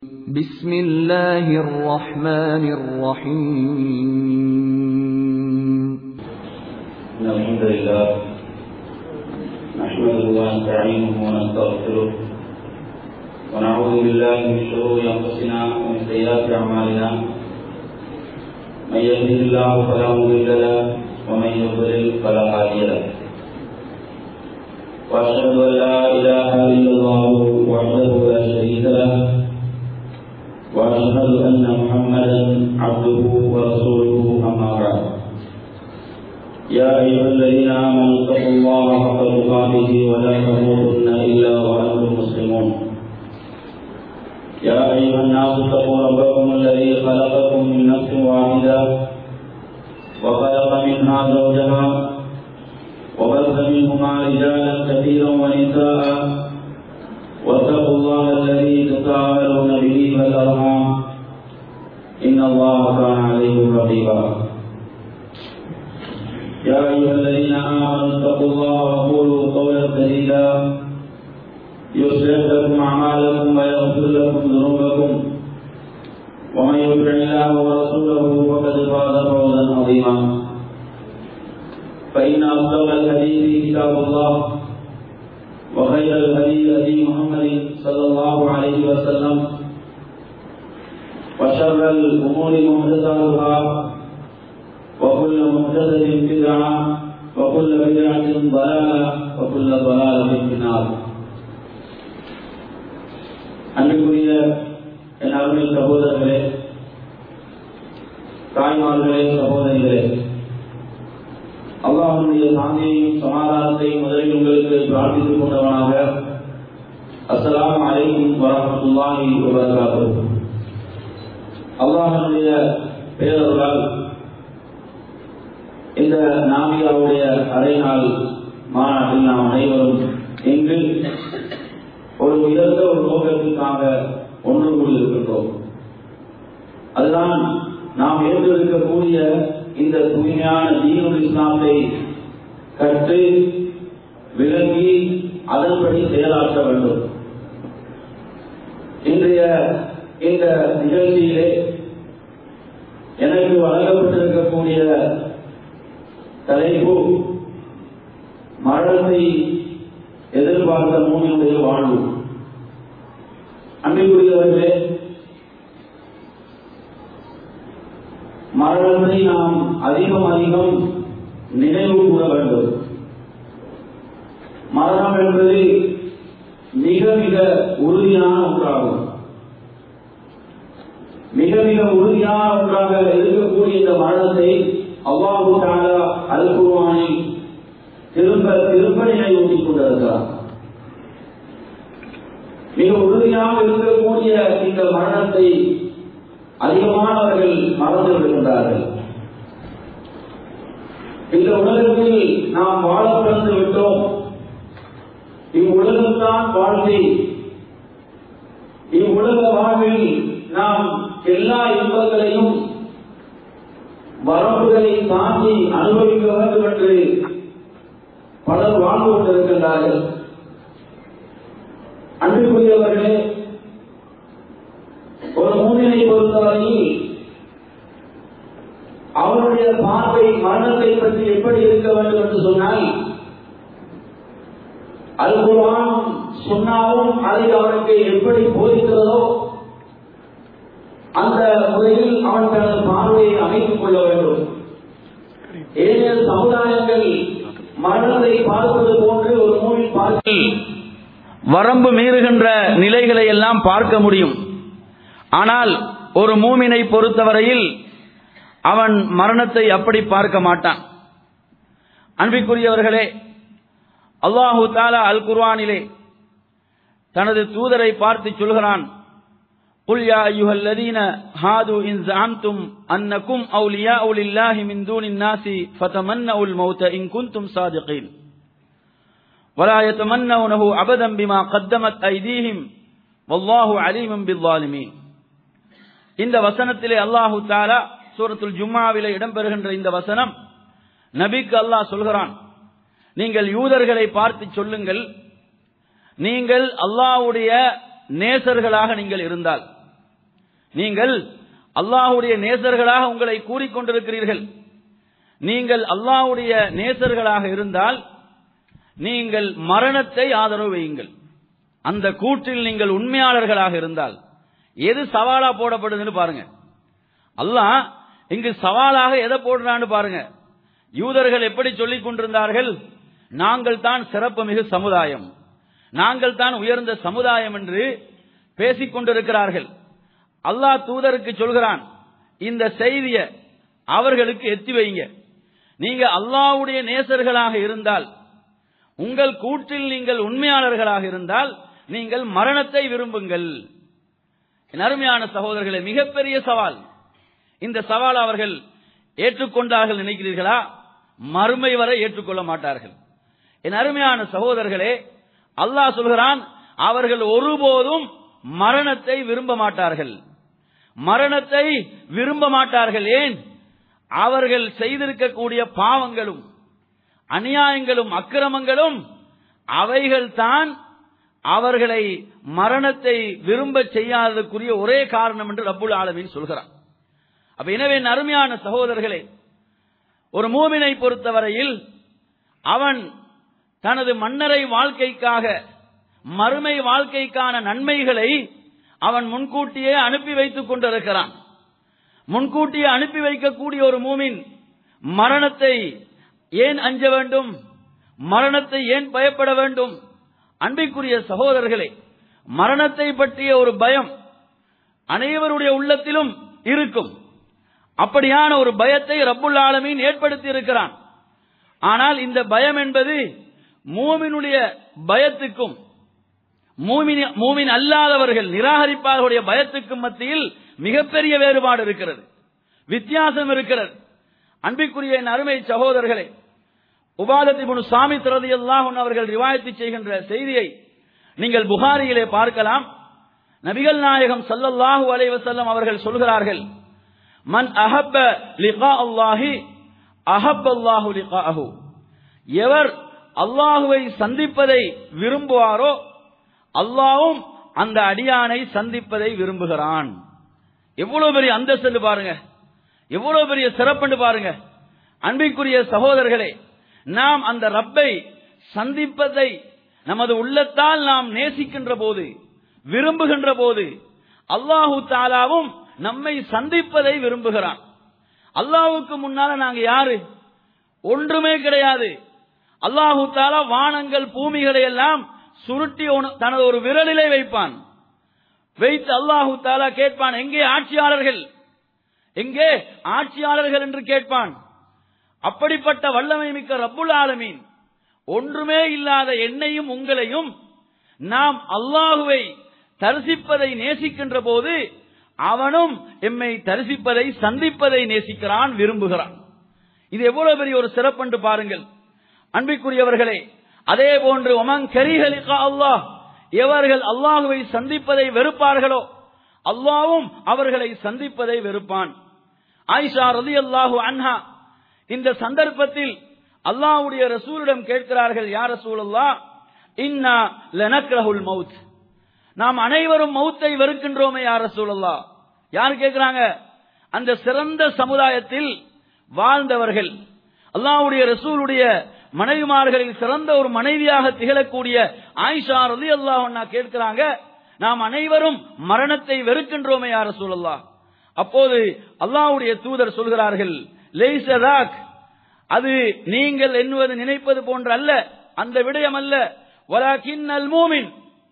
بسم الله الرحمن الرحيم إن الحمد لله نحمده ونستعينه ونستغفره ونعوذ بالله من شرور أنفسنا ومن سيئات أعمالنا من يهده الله فلا مضل له ومن يضلل فلا هادي له وأشهد أن لا إله إلا الله وحده لا شريك له وأشهد أن محمدا عبده ورسوله أما بعد يا أيها الذين آمنوا اتقوا الله حق تقاته ولا تموتن إلا وأنتم مسلمون يا أيها الناس اتقوا ربكم الذي خلقكم من نفس واحدة وخلق منها زوجها وبث منهما رجالا كثيرا ونساء واتقوا الله الذي تساءلون به والأرحام إن الله كان عليكم رقيبا يا أيها الذين آمنوا اتقوا الله وقولوا قولا سديدا يصلح لكم أعمالكم ويغفر لكم ذنوبكم ومن يطع الله ورسوله فقد فاز فوزا عظيما فإن أصدق الحديث كتاب الله وخير الهدي هدي محمد صلى الله عليه وسلم وشر الأمور محدثاتها وكل محدثة بدعة وكل بدعة ضلالة وكل ضلالة في النار அன்புக்குரிய என் அருமை சகோதரர்களே தாய்மார்களே சகோதரிகளே அல்லாஹனுடைய சாந்தியையும் சமாதானத்தையும் முதலில் உங்களுக்கு பிரார்த்தித்துக் கொண்டவனாக அஸ்ஸலாம் அலைக்கும் வரமத்துல்லாஹி வபரகாத்துஹு அல்லாஹனுடைய பேரர்களால் இந்த நாமியாவுடைய அரை நாள் மாநாட்டில் நாம் அனைவரும் இங்கு ஒரு உயர்ந்த ஒரு நோக்கத்திற்காக ஒன்று கூடியிருக்கின்றோம் அதுதான் நாம் ஏற்றிருக்கக்கூடிய இந்த தூய்மையான தீனுல் இஸ்லாத்தை கற்று விளங்கி அதன்படி செயலாற்ற வேண்டும் இன்றைய இந்த நிகழ்ச்சியிலே எனக்கு வழங்கப்பட்டிருக்கக்கூடிய தலைப்பு மரணத்தை எதிர்பார்த்த மூவியுடைய வாழ்வு அன்பிற்குரியவர்களே மரணத்தை நாம் அதிகம் அதிகம் நினைவு கூற வேண்டும் மரணம் என்பது மிக மிக உறுதியான ஒன்றாகும் மிக மிக உறுதியான ஒன்றாக இருக்கக்கூடிய இந்த மரணத்தை அவ்வாறு தாலா அல் குர்வானில் திரும்ப திரும்ப நினைவூட்டிக் கொண்டிருக்கிறார் மிக உறுதியாக இருக்கக்கூடிய இந்த மரணத்தை அதிகமானவர்கள் மறந்து விடுகின்றார்கள் இந்த உலகத்தில் நாம் வாழ பிறந்து விட்டோம் இவ்வுலகம்தான் வாழ்க்கை இவ்வுலக வாழ்வில் நாம் எல்லா இன்பங்களையும் வரம்புகளை தாண்டி அனுபவிக்க வேண்டும் என்று பலர் வாழ்ந்து கொண்டிருக்கின்றார்கள் அன்புக்குரியவர்களே ஒரு மூவினை பொறுத்தவரையில் அவருடைய பார்வை மரணத்தை பற்றி எப்படி இருக்க வேண்டும் என்று சொன்னால் அல்குவானும் சொன்னாலும் அதை அவனுக்கு எப்படி போதிக்கிறதோ அந்த முறையில் அவன் தனது பார்வையை அமைத்துக் கொள்ள வேண்டும் ஏனைய சமுதாயங்கள் மரணத்தை பார்ப்பது போன்று ஒரு மூவி பார்க்க வரம்பு மீறுகின்ற நிலைகளை எல்லாம் பார்க்க முடியும் ஆனால் ஒரு மூமினை பொறுத்தவரையில் அவன் மரணத்தை அப்படி பார்க்க மாட்டான் அன்பிற்குரியவர்களே அல்லாஹு தாலா அல் குர்வானிலே தனது தூதரை பார்த்து சொல்கிறான் قل يا أيها الذين هادوا إن زعمتم أنكم أولياء لله من دون الناس فتمنوا الموت إن كنتم صادقين ولا يتمنونه أبدا بما قدمت أيديهم والله عليم بالظالمين இந்த வசனத்திலே அல்லாஹு தாலா சூரத்துல் ஜும்மாவிலே இடம்பெறுகின்ற இந்த வசனம் நபிக்கு அல்லாஹ் சொல்கிறான் நீங்கள் யூதர்களை பார்த்து சொல்லுங்கள் நீங்கள் அல்லாஹ்வுடைய நேசர்களாக நீங்கள் இருந்தால் நீங்கள் அல்லாஹுடைய நேசர்களாக உங்களை கூறிக்கொண்டிருக்கிறீர்கள் நீங்கள் அல்லாஹுடைய நேசர்களாக இருந்தால் நீங்கள் மரணத்தை ஆதரவு வையுங்கள் அந்த கூற்றில் நீங்கள் உண்மையாளர்களாக இருந்தால் எது சவாலா போடப்படுதுன்னு பாருங்க அல்லாஹ் இங்கு சவாலாக எதை போடுறான்னு பாருங்க யூதர்கள் எப்படி சொல்லிக் கொண்டிருந்தார்கள் நாங்கள் தான் சிறப்பு மிகு சமுதாயம் நாங்கள் தான் உயர்ந்த சமுதாயம் என்று பேசிக் கொண்டிருக்கிறார்கள் அல்லாஹ் தூதருக்கு சொல்கிறான் இந்த செய்திய அவர்களுக்கு எத்தி வைங்க நீங்க அல்லாஹ்வுடைய நேசர்களாக இருந்தால் உங்கள் கூற்றில் நீங்கள் உண்மையாளர்களாக இருந்தால் நீங்கள் மரணத்தை விரும்புங்கள் என் அருமையான சகோதரர்களே மிகப்பெரிய சவால் இந்த சவால் அவர்கள் ஏற்றுக்கொண்டார்கள் நினைக்கிறீர்களா மறுமை வரை ஏற்றுக்கொள்ள மாட்டார்கள் என் அருமையான சகோதரர்களே அல்லாஹ் சொல்கிறான் அவர்கள் ஒருபோதும் மரணத்தை விரும்ப மாட்டார்கள் மரணத்தை விரும்ப மாட்டார்கள் ஏன் அவர்கள் செய்திருக்கக்கூடிய பாவங்களும் அநியாயங்களும் அக்கிரமங்களும் அவைகள்தான் அவர்களை மரணத்தை விரும்ப செய்யாததுக்குரிய ஒரே காரணம் என்று ரப்புல் ஆலமீன் சொல்கிறான் அப்ப எனவே என் அருமையான சகோதரர்களே ஒரு மூமினை பொறுத்தவரையில் அவன் தனது மன்னரை வாழ்க்கைக்காக மறுமை வாழ்க்கைக்கான நன்மைகளை அவன் முன்கூட்டியே அனுப்பி வைத்துக் கொண்டிருக்கிறான் முன்கூட்டியே அனுப்பி வைக்கக்கூடிய ஒரு மூமின் மரணத்தை ஏன் அஞ்ச வேண்டும் மரணத்தை ஏன் பயப்பட வேண்டும் அன்பிற்குரிய சகோதரர்களே மரணத்தை பற்றிய ஒரு பயம் அனைவருடைய உள்ளத்திலும் இருக்கும் அப்படியான ஒரு பயத்தை ரப்புல் ஆலமீன் ஏற்படுத்தி இருக்கிறான் ஆனால் இந்த பயம் என்பது மூமினுடைய பயத்துக்கும் மூமின் மூமின் அல்லாதவர்கள் நிராகரிப்பாளர்களுடைய பயத்துக்கும் மத்தியில் மிகப்பெரிய வேறுபாடு இருக்கிறது வித்தியாசம் இருக்கிறது அன்பிற்குரிய என் அருமை சகோதரர்களே உபாதத்தி முனு சாமி திரதி அவர்கள் ரிவாயத்து செய்கின்ற செய்தியை நீங்கள் புகாரியிலே பார்க்கலாம் நபிகள் நாயகம் சல்லல்லாஹு அலைஹி வஸல்லம் அவர்கள் சொல்கிறார்கள் மன் அஹப்ப லிகா அல்லாஹி அஹப் அல்லாஹு லிகாஹு எவர் அல்லாஹுவை சந்திப்பதை விரும்புவாரோ அல்லாஹ்வும் அந்த அடியானை சந்திப்பதை விரும்புகிறான் எவ்வளவு பெரிய அந்தஸ்து பாருங்க எவ்வளவு பெரிய சிறப்புன்னு பாருங்க அன்பிற்குரிய சகோதரர்களே நாம் அந்த ரப்பை சந்திப்பதை நமது உள்ளத்தால் நாம் நேசிக்கின்ற போது விரும்புகின்ற போது அல்லாஹு தாலாவும் நம்மை சந்திப்பதை விரும்புகிறான் அல்லாஹுக்கு முன்னால நாங்க யாரு ஒன்றுமே கிடையாது அல்லாஹு தாலா வானங்கள் பூமிகளை எல்லாம் சுருட்டி ஒன- தனது ஒரு விரலிலே வைப்பான் வைத்து அல்லாஹு தாலா கேட்பான் எங்கே ஆட்சியாளர்கள் எங்கே ஆட்சியாளர்கள் என்று கேட்பான் அப்படிப்பட்ட வல்லமை மிக்க ரப்புல் ஆலமீன் ஒன்றுமே இல்லாத என்னையும் உங்களையும் நாம் அல்லாஹுவை தரிசிப்பதை நேசிக்கின்ற போது அவனும் எம்மை தரிசிப்பதை சந்திப்பதை நேசிக்கிறான் விரும்புகிறான் இது எவ்வளவு பெரிய ஒரு சிறப்பென்று பாருங்கள் அன்பிற்குரியவர்களே அதே போன்று ஒமன் கரிஹலிகா அல்லாஹ் எவர்கள் அல்லாஹுவை சந்திப்பதை வெறுப்பார்களோ அல்லாவும் அவர்களை சந்திப்பதை வெறுப்பான் ஆயிஷா ரதி அல்லாஹு அன்ஹா இந்த சந்தர்ப்பத்தில் அல்லாஹ்வுடைய ரசூலிடம் கேட்கிறார்கள் யார் ரசூலுல்லா இன்னா லனக்ரஹுல் மவுத் நாம் அனைவரும் மௌத்தை வெறுக்கின்றோமே யார் ரசூலுல்லா யார் கேட்கிறாங்க அந்த சிறந்த சமுதாயத்தில் வாழ்ந்தவர்கள் அல்லாஹ்வுடைய ரசூலுடைய மனைவிமார்களில் சிறந்த ஒரு மனைவியாக திகழக்கூடிய ஆயிஷா ரலி அல்லாஹ் கேட்கிறாங்க நாம் அனைவரும் மரணத்தை வெறுக்கின்றோமே யார் ரசூலுல்லாஹ் அப்போது அல்லாஹ்வுடைய தூதர் சொல்கிறார்கள் லைசதாக் அது நீங்கள் எண்ணுவது நினைப்பது போன்ற அல்ல அந்த விடயம் அல்ல வலாக்கின் அல் மூமின்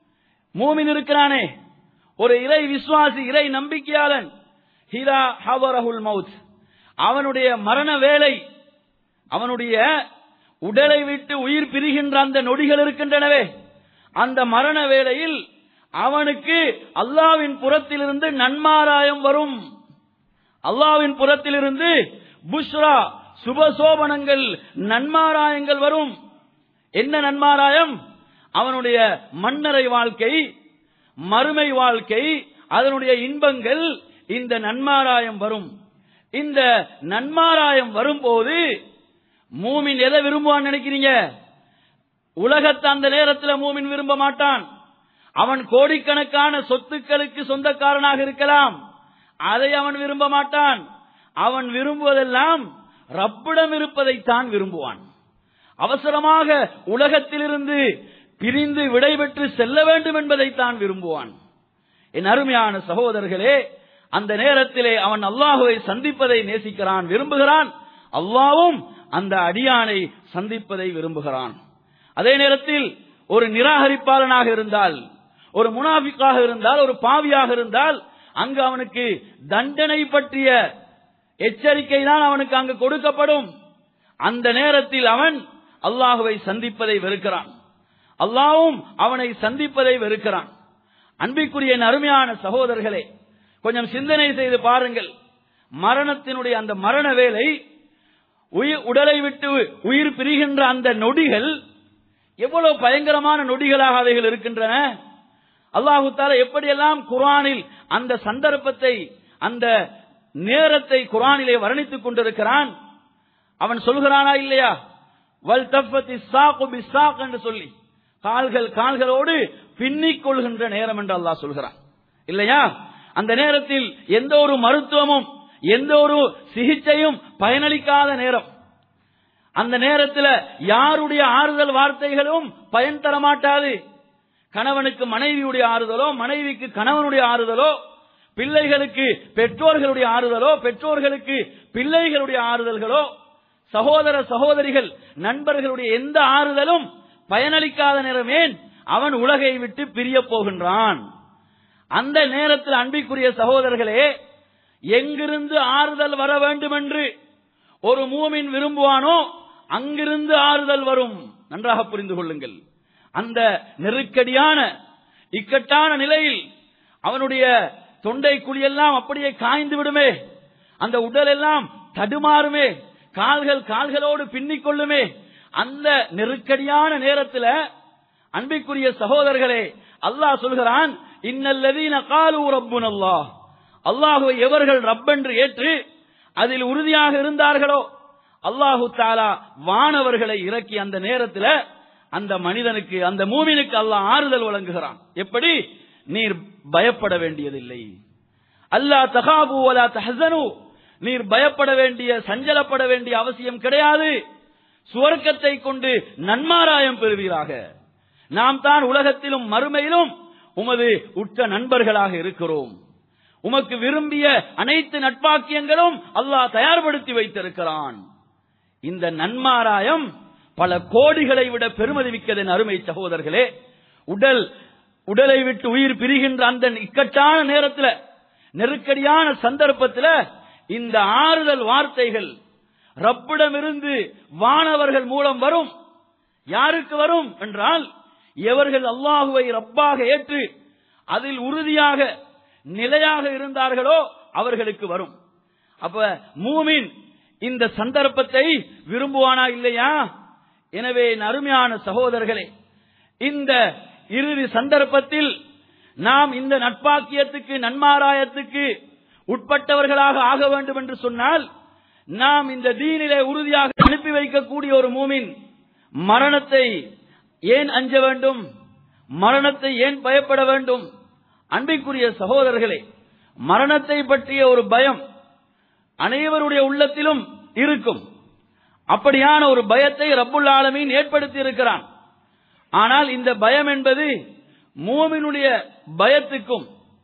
மூமின் இருக்கிறானே ஒரு இறை விசுவாசி இறை நம்பிக்கையாளன் ஹிரா ஹவரஹுல் மவுத் அவனுடைய மரண வேலை அவனுடைய உடலை விட்டு உயிர் பிரிகின்ற அந்த நொடிகள் இருக்கின்றனவே அந்த மரண வேளையில் அவனுக்கு அல்லாவின் புறத்திலிருந்து நன்மாராயம் வரும் அல்லாவின் புறத்திலிருந்து புஷ்ரா சுபசோபனங்கள் நன்மாராயங்கள் வரும் என்ன நன்மாராயம் அவனுடைய மன்னரை வாழ்க்கை மறுமை வாழ்க்கை அதனுடைய இன்பங்கள் இந்த நன்மாராயம் வரும் இந்த நன்மாராயம் வரும்போது மூமின் எதை விரும்புவான்னு நினைக்கிறீங்க உலகத்தை அந்த நேரத்தில் மூமின் விரும்ப மாட்டான் அவன் கோடிக்கணக்கான சொத்துக்களுக்கு சொந்தக்காரனாக இருக்கலாம் அதை அவன் விரும்ப மாட்டான் அவன் விரும்புவதெல்லாம் ரப்பிடம் இருப்பதைத்தான் விரும்புவான் அவசரமாக உலகத்திலிருந்து பிரிந்து விடைபெற்று செல்ல வேண்டும் என்பதைத்தான் விரும்புவான் என் அருமையான சகோதரர்களே அந்த நேரத்திலே அவன் அல்லாஹுவை சந்திப்பதை நேசிக்கிறான் விரும்புகிறான் அல்லாவும் அந்த அடியானை சந்திப்பதை விரும்புகிறான் அதே நேரத்தில் ஒரு நிராகரிப்பாளனாக இருந்தால் ஒரு முனாபிக்காக இருந்தால் ஒரு பாவியாக இருந்தால் அங்கு அவனுக்கு தண்டனை பற்றிய எச்சரிக்கை தான் அவனுக்கு அங்கு கொடுக்கப்படும் அந்த நேரத்தில் அவன் அல்லாஹுவை சந்திப்பதை வெறுக்கிறான் அல்லாவும் அவனை சந்திப்பதை வெறுக்கிறான் அன்பிற்குரிய என் அருமையான சகோதரர்களே கொஞ்சம் சிந்தனை செய்து பாருங்கள் மரணத்தினுடைய அந்த மரண வேலை உயிர் உடலை விட்டு உயிர் பிரிகின்ற அந்த நொடிகள் எவ்வளவு பயங்கரமான நொடிகளாக அவைகள் இருக்கின்றன அல்லாஹு தாலா எப்படியெல்லாம் குரானில் அந்த சந்தர்ப்பத்தை அந்த நேரத்தை குரானிலே வர்ணித்துக் கொண்டிருக்கிறான் அவன் சொல்கிறானா இல்லையா வல் தப்பத்தி சாக்கு பிசாக் என்று சொல்லி கால்கள் கால்களோடு பின்னிக் கொள்கின்ற நேரம் என்று அல்லாஹ் சொல்கிறான் இல்லையா அந்த நேரத்தில் எந்த ஒரு மருத்துவமும் எந்த ஒரு சிகிச்சையும் பயனளிக்காத நேரம் அந்த நேரத்தில் யாருடைய ஆறுதல் வார்த்தைகளும் பயன் தர மாட்டாது கணவனுக்கு மனைவியுடைய ஆறுதலோ மனைவிக்கு கணவனுடைய ஆறுதலோ பிள்ளைகளுக்கு பெற்றோர்களுடைய ஆறுதலோ பெற்றோர்களுக்கு பிள்ளைகளுடைய ஆறுதல்களோ சகோதர சகோதரிகள் நண்பர்களுடைய எந்த ஆறுதலும் பயனளிக்காத நேரமேன் அவன் உலகை விட்டு பிரிய போகின்றான் அந்த நேரத்தில் அன்பிற்குரிய சகோதரர்களே எங்கிருந்து ஆறுதல் வர வேண்டும் என்று ஒரு மூமின் விரும்புவானோ அங்கிருந்து ஆறுதல் வரும் நன்றாக புரிந்து கொள்ளுங்கள் அந்த நெருக்கடியான இக்கட்டான நிலையில் அவனுடைய தொண்டை குழியெல்லாம் அப்படியே காய்ந்து விடுமே அந்த உடல் எல்லாம் தடுமாறுமே கால்கள் கால்களோடு பின்னிக் கொள்ளுமே அந்த நெருக்கடியான நேரத்தில் அன்பிற்குரிய சகோதரர்களே அல்லாஹ் சொல்கிறான் இன்னல்லதீன காலு ரப்புன் அல்லாஹ் அல்லாஹுவை எவர்கள் ரப்பென்று ஏற்று அதில் உறுதியாக இருந்தார்களோ அல்லாஹு தாலா வானவர்களை இறக்கி அந்த நேரத்தில் அந்த மனிதனுக்கு அந்த மூமினுக்கு அல்லாஹ் ஆறுதல் வழங்குகிறான் எப்படி நீர் பயப்பட வேண்டியதில்லை அல்லா தகாபு வலா தஹசனு நீர் பயப்பட வேண்டிய சஞ்சலப்பட வேண்டிய அவசியம் கிடையாது சுவர்க்கத்தை கொண்டு நன்மாராயம் பெறுவீராக நாம் தான் உலகத்திலும் மறுமையிலும் உமது உற்ற நண்பர்களாக இருக்கிறோம் உமக்கு விரும்பிய அனைத்து நட்பாக்கியங்களும் அல்லாஹ் தயார்படுத்தி வைத்திருக்கிறான் இந்த நன்மாராயம் பல கோடிகளை விட பெருமதி மிக்கதன் அருமை சகோதரர்களே உடல் உடலை விட்டு உயிர் பிரிகின்ற அந்த இக்கட்டான நேரத்தில் நெருக்கடியான சந்தர்ப்பத்தில் இந்த ஆறுதல் வார்த்தைகள் ரப்பிடமிருந்து வானவர்கள் மூலம் வரும் யாருக்கு வரும் என்றால் எவர்கள் அல்லாஹுவை ரப்பாக ஏற்று அதில் உறுதியாக நிலையாக இருந்தார்களோ அவர்களுக்கு வரும் அப்ப மூமின் இந்த சந்தர்ப்பத்தை விரும்புவானா இல்லையா எனவே அருமையான சகோதரர்களே இந்த இறுதி சந்தர்ப்பத்தில் நாம் இந்த நட்பாக்கியத்துக்கு நன்மாராயத்துக்கு உட்பட்டவர்களாக ஆக வேண்டும் என்று சொன்னால் நாம் இந்த தீனிலே உறுதியாக அனுப்பி வைக்கக்கூடிய ஒரு மூமின் மரணத்தை ஏன் அஞ்ச வேண்டும் மரணத்தை ஏன் பயப்பட வேண்டும் அன்பிற்குரிய சகோதரர்களே மரணத்தை பற்றிய ஒரு பயம் அனைவருடைய உள்ளத்திலும் இருக்கும் அப்படியான ஒரு பயத்தை ரப்புல் ஆலமீன் ஏற்படுத்தி இருக்கிறான் ஆனால் இந்த பயம் என்பது மூமினுடைய பயத்துக்கும்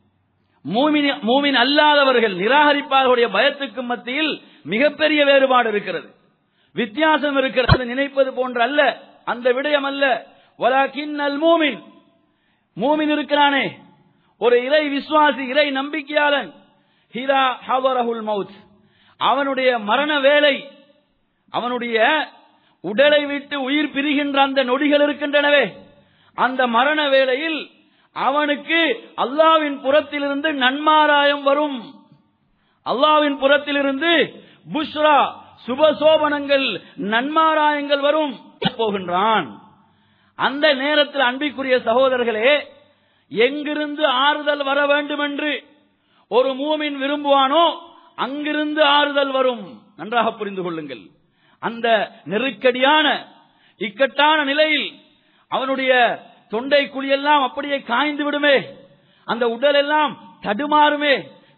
மூமின் மூமின் அல்லாதவர்கள் நிராகரிப்பாளர்களுடைய பயத்துக்கும் மத்தியில் மிகப்பெரிய வேறுபாடு இருக்கிறது வித்தியாசம் இருக்கிறது நினைப்பது போன்ற அல்ல அந்த விடயம் அல்ல வலாக்கின் அல் மூமின் மூமின் இருக்கிறானே ஒரு இறை விசுவாசி இறை நம்பிக்கையாளன் ஹிரா ஹவரஹுல் மவுத் அவனுடைய மரண வேலை அவனுடைய உடலை விட்டு உயிர் பிரிகின்ற அந்த நொடிகள் இருக்கின்றனவே அந்த மரண வேளையில் அவனுக்கு அல்லாவின் புறத்திலிருந்து நன்மாராயம் வரும் அல்லாவின் புறத்திலிருந்து புஷ்ரா சுபசோபனங்கள் நன்மாராயங்கள் வரும் போகின்றான் அந்த நேரத்தில் அன்பிற்குரிய சகோதரர்களே எங்கிருந்து ஆறுதல் வர வேண்டும் என்று ஒரு மூமின் விரும்புவானோ அங்கிருந்து ஆறுதல் வரும் நன்றாக புரிந்து கொள்ளுங்கள் அந்த நெருக்கடியான இக்கட்டான நிலையில் அவனுடைய தொண்டை குழியெல்லாம் அப்படியே காய்ந்து விடுமே அந்த உடல் எல்லாம் தடுமாறுமே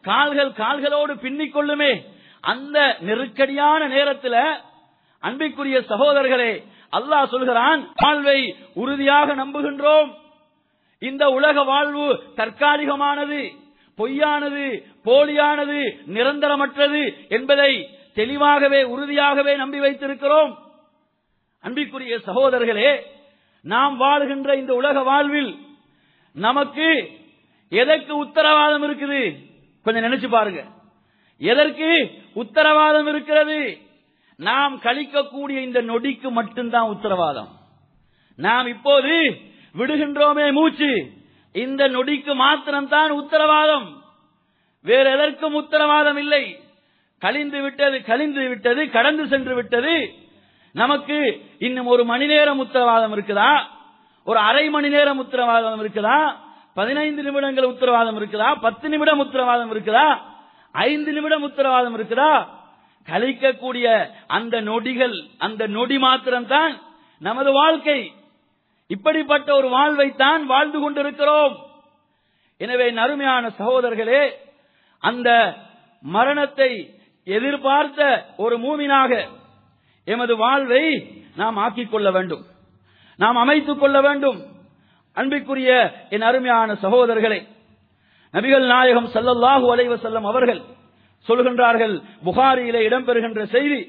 கால்கள் கால்களோடு பின்னிக் கொள்ளுமே அந்த நெருக்கடியான நேரத்தில் அன்பிற்குரிய சகோதரர்களே அல்லாஹ் சொல்கிறான் வாழ்வை உறுதியாக நம்புகின்றோம் இந்த உலக வாழ்வு தற்காலிகமானது பொய்யானது போலியானது நிரந்தரமற்றது என்பதை தெளிவாகவே உறுதியாகவே நம்பி வைத்திருக்கிறோம் அன்பிற்குரிய சகோதரர்களே நாம் வாழ்கின்ற இந்த உலக வாழ்வில் நமக்கு எதற்கு உத்தரவாதம் இருக்குது கொஞ்சம் நினைச்சு பாருங்க எதற்கு உத்தரவாதம் இருக்கிறது நாம் கழிக்கக்கூடிய இந்த நொடிக்கு மட்டும்தான் உத்தரவாதம் நாம் இப்போது விடுகின்றோமே மூச்சு இந்த நொடிக்கு மாத்திரம்தான் உத்தரவாதம் வேற எதற்கும் உத்தரவாதம் இல்லை கழிந்து விட்டது கழிந்து விட்டது கடந்து சென்று விட்டது நமக்கு இன்னும் ஒரு மணி நேரம் உத்தரவாதம் இருக்குதா ஒரு அரை மணி நேரம் உத்தரவாதம் இருக்குதா பதினைந்து நிமிடங்கள் உத்தரவாதம் இருக்குதா பத்து நிமிடம் உத்தரவாதம் இருக்குதா ஐந்து நிமிடம் உத்தரவாதம் இருக்குதா கழிக்கக்கூடிய அந்த நொடிகள் அந்த நொடி மாத்திரம்தான் நமது வாழ்க்கை இப்படிப்பட்ட ஒரு வாழ்வைத்தான் வாழ்ந்து கொண்டிருக்கிறோம் எனவே நறுமையான சகோதரர்களே அந்த மரணத்தை எதிர்பார்த்த ஒரு மூமினாக எமது வாழ்வை நாம் ஆக்கிக் கொள்ள வேண்டும் நாம் அமைத்துக் கொள்ள வேண்டும் அன்பிற்குரிய என் அருமையான சகோதரர்களே நபிகள் நாயகம் சல்லல்லாஹு அலைவ செல்லம் அவர்கள் சொல்கின்றார்கள் புகாரியிலே இடம்பெறுகின்ற செய்தி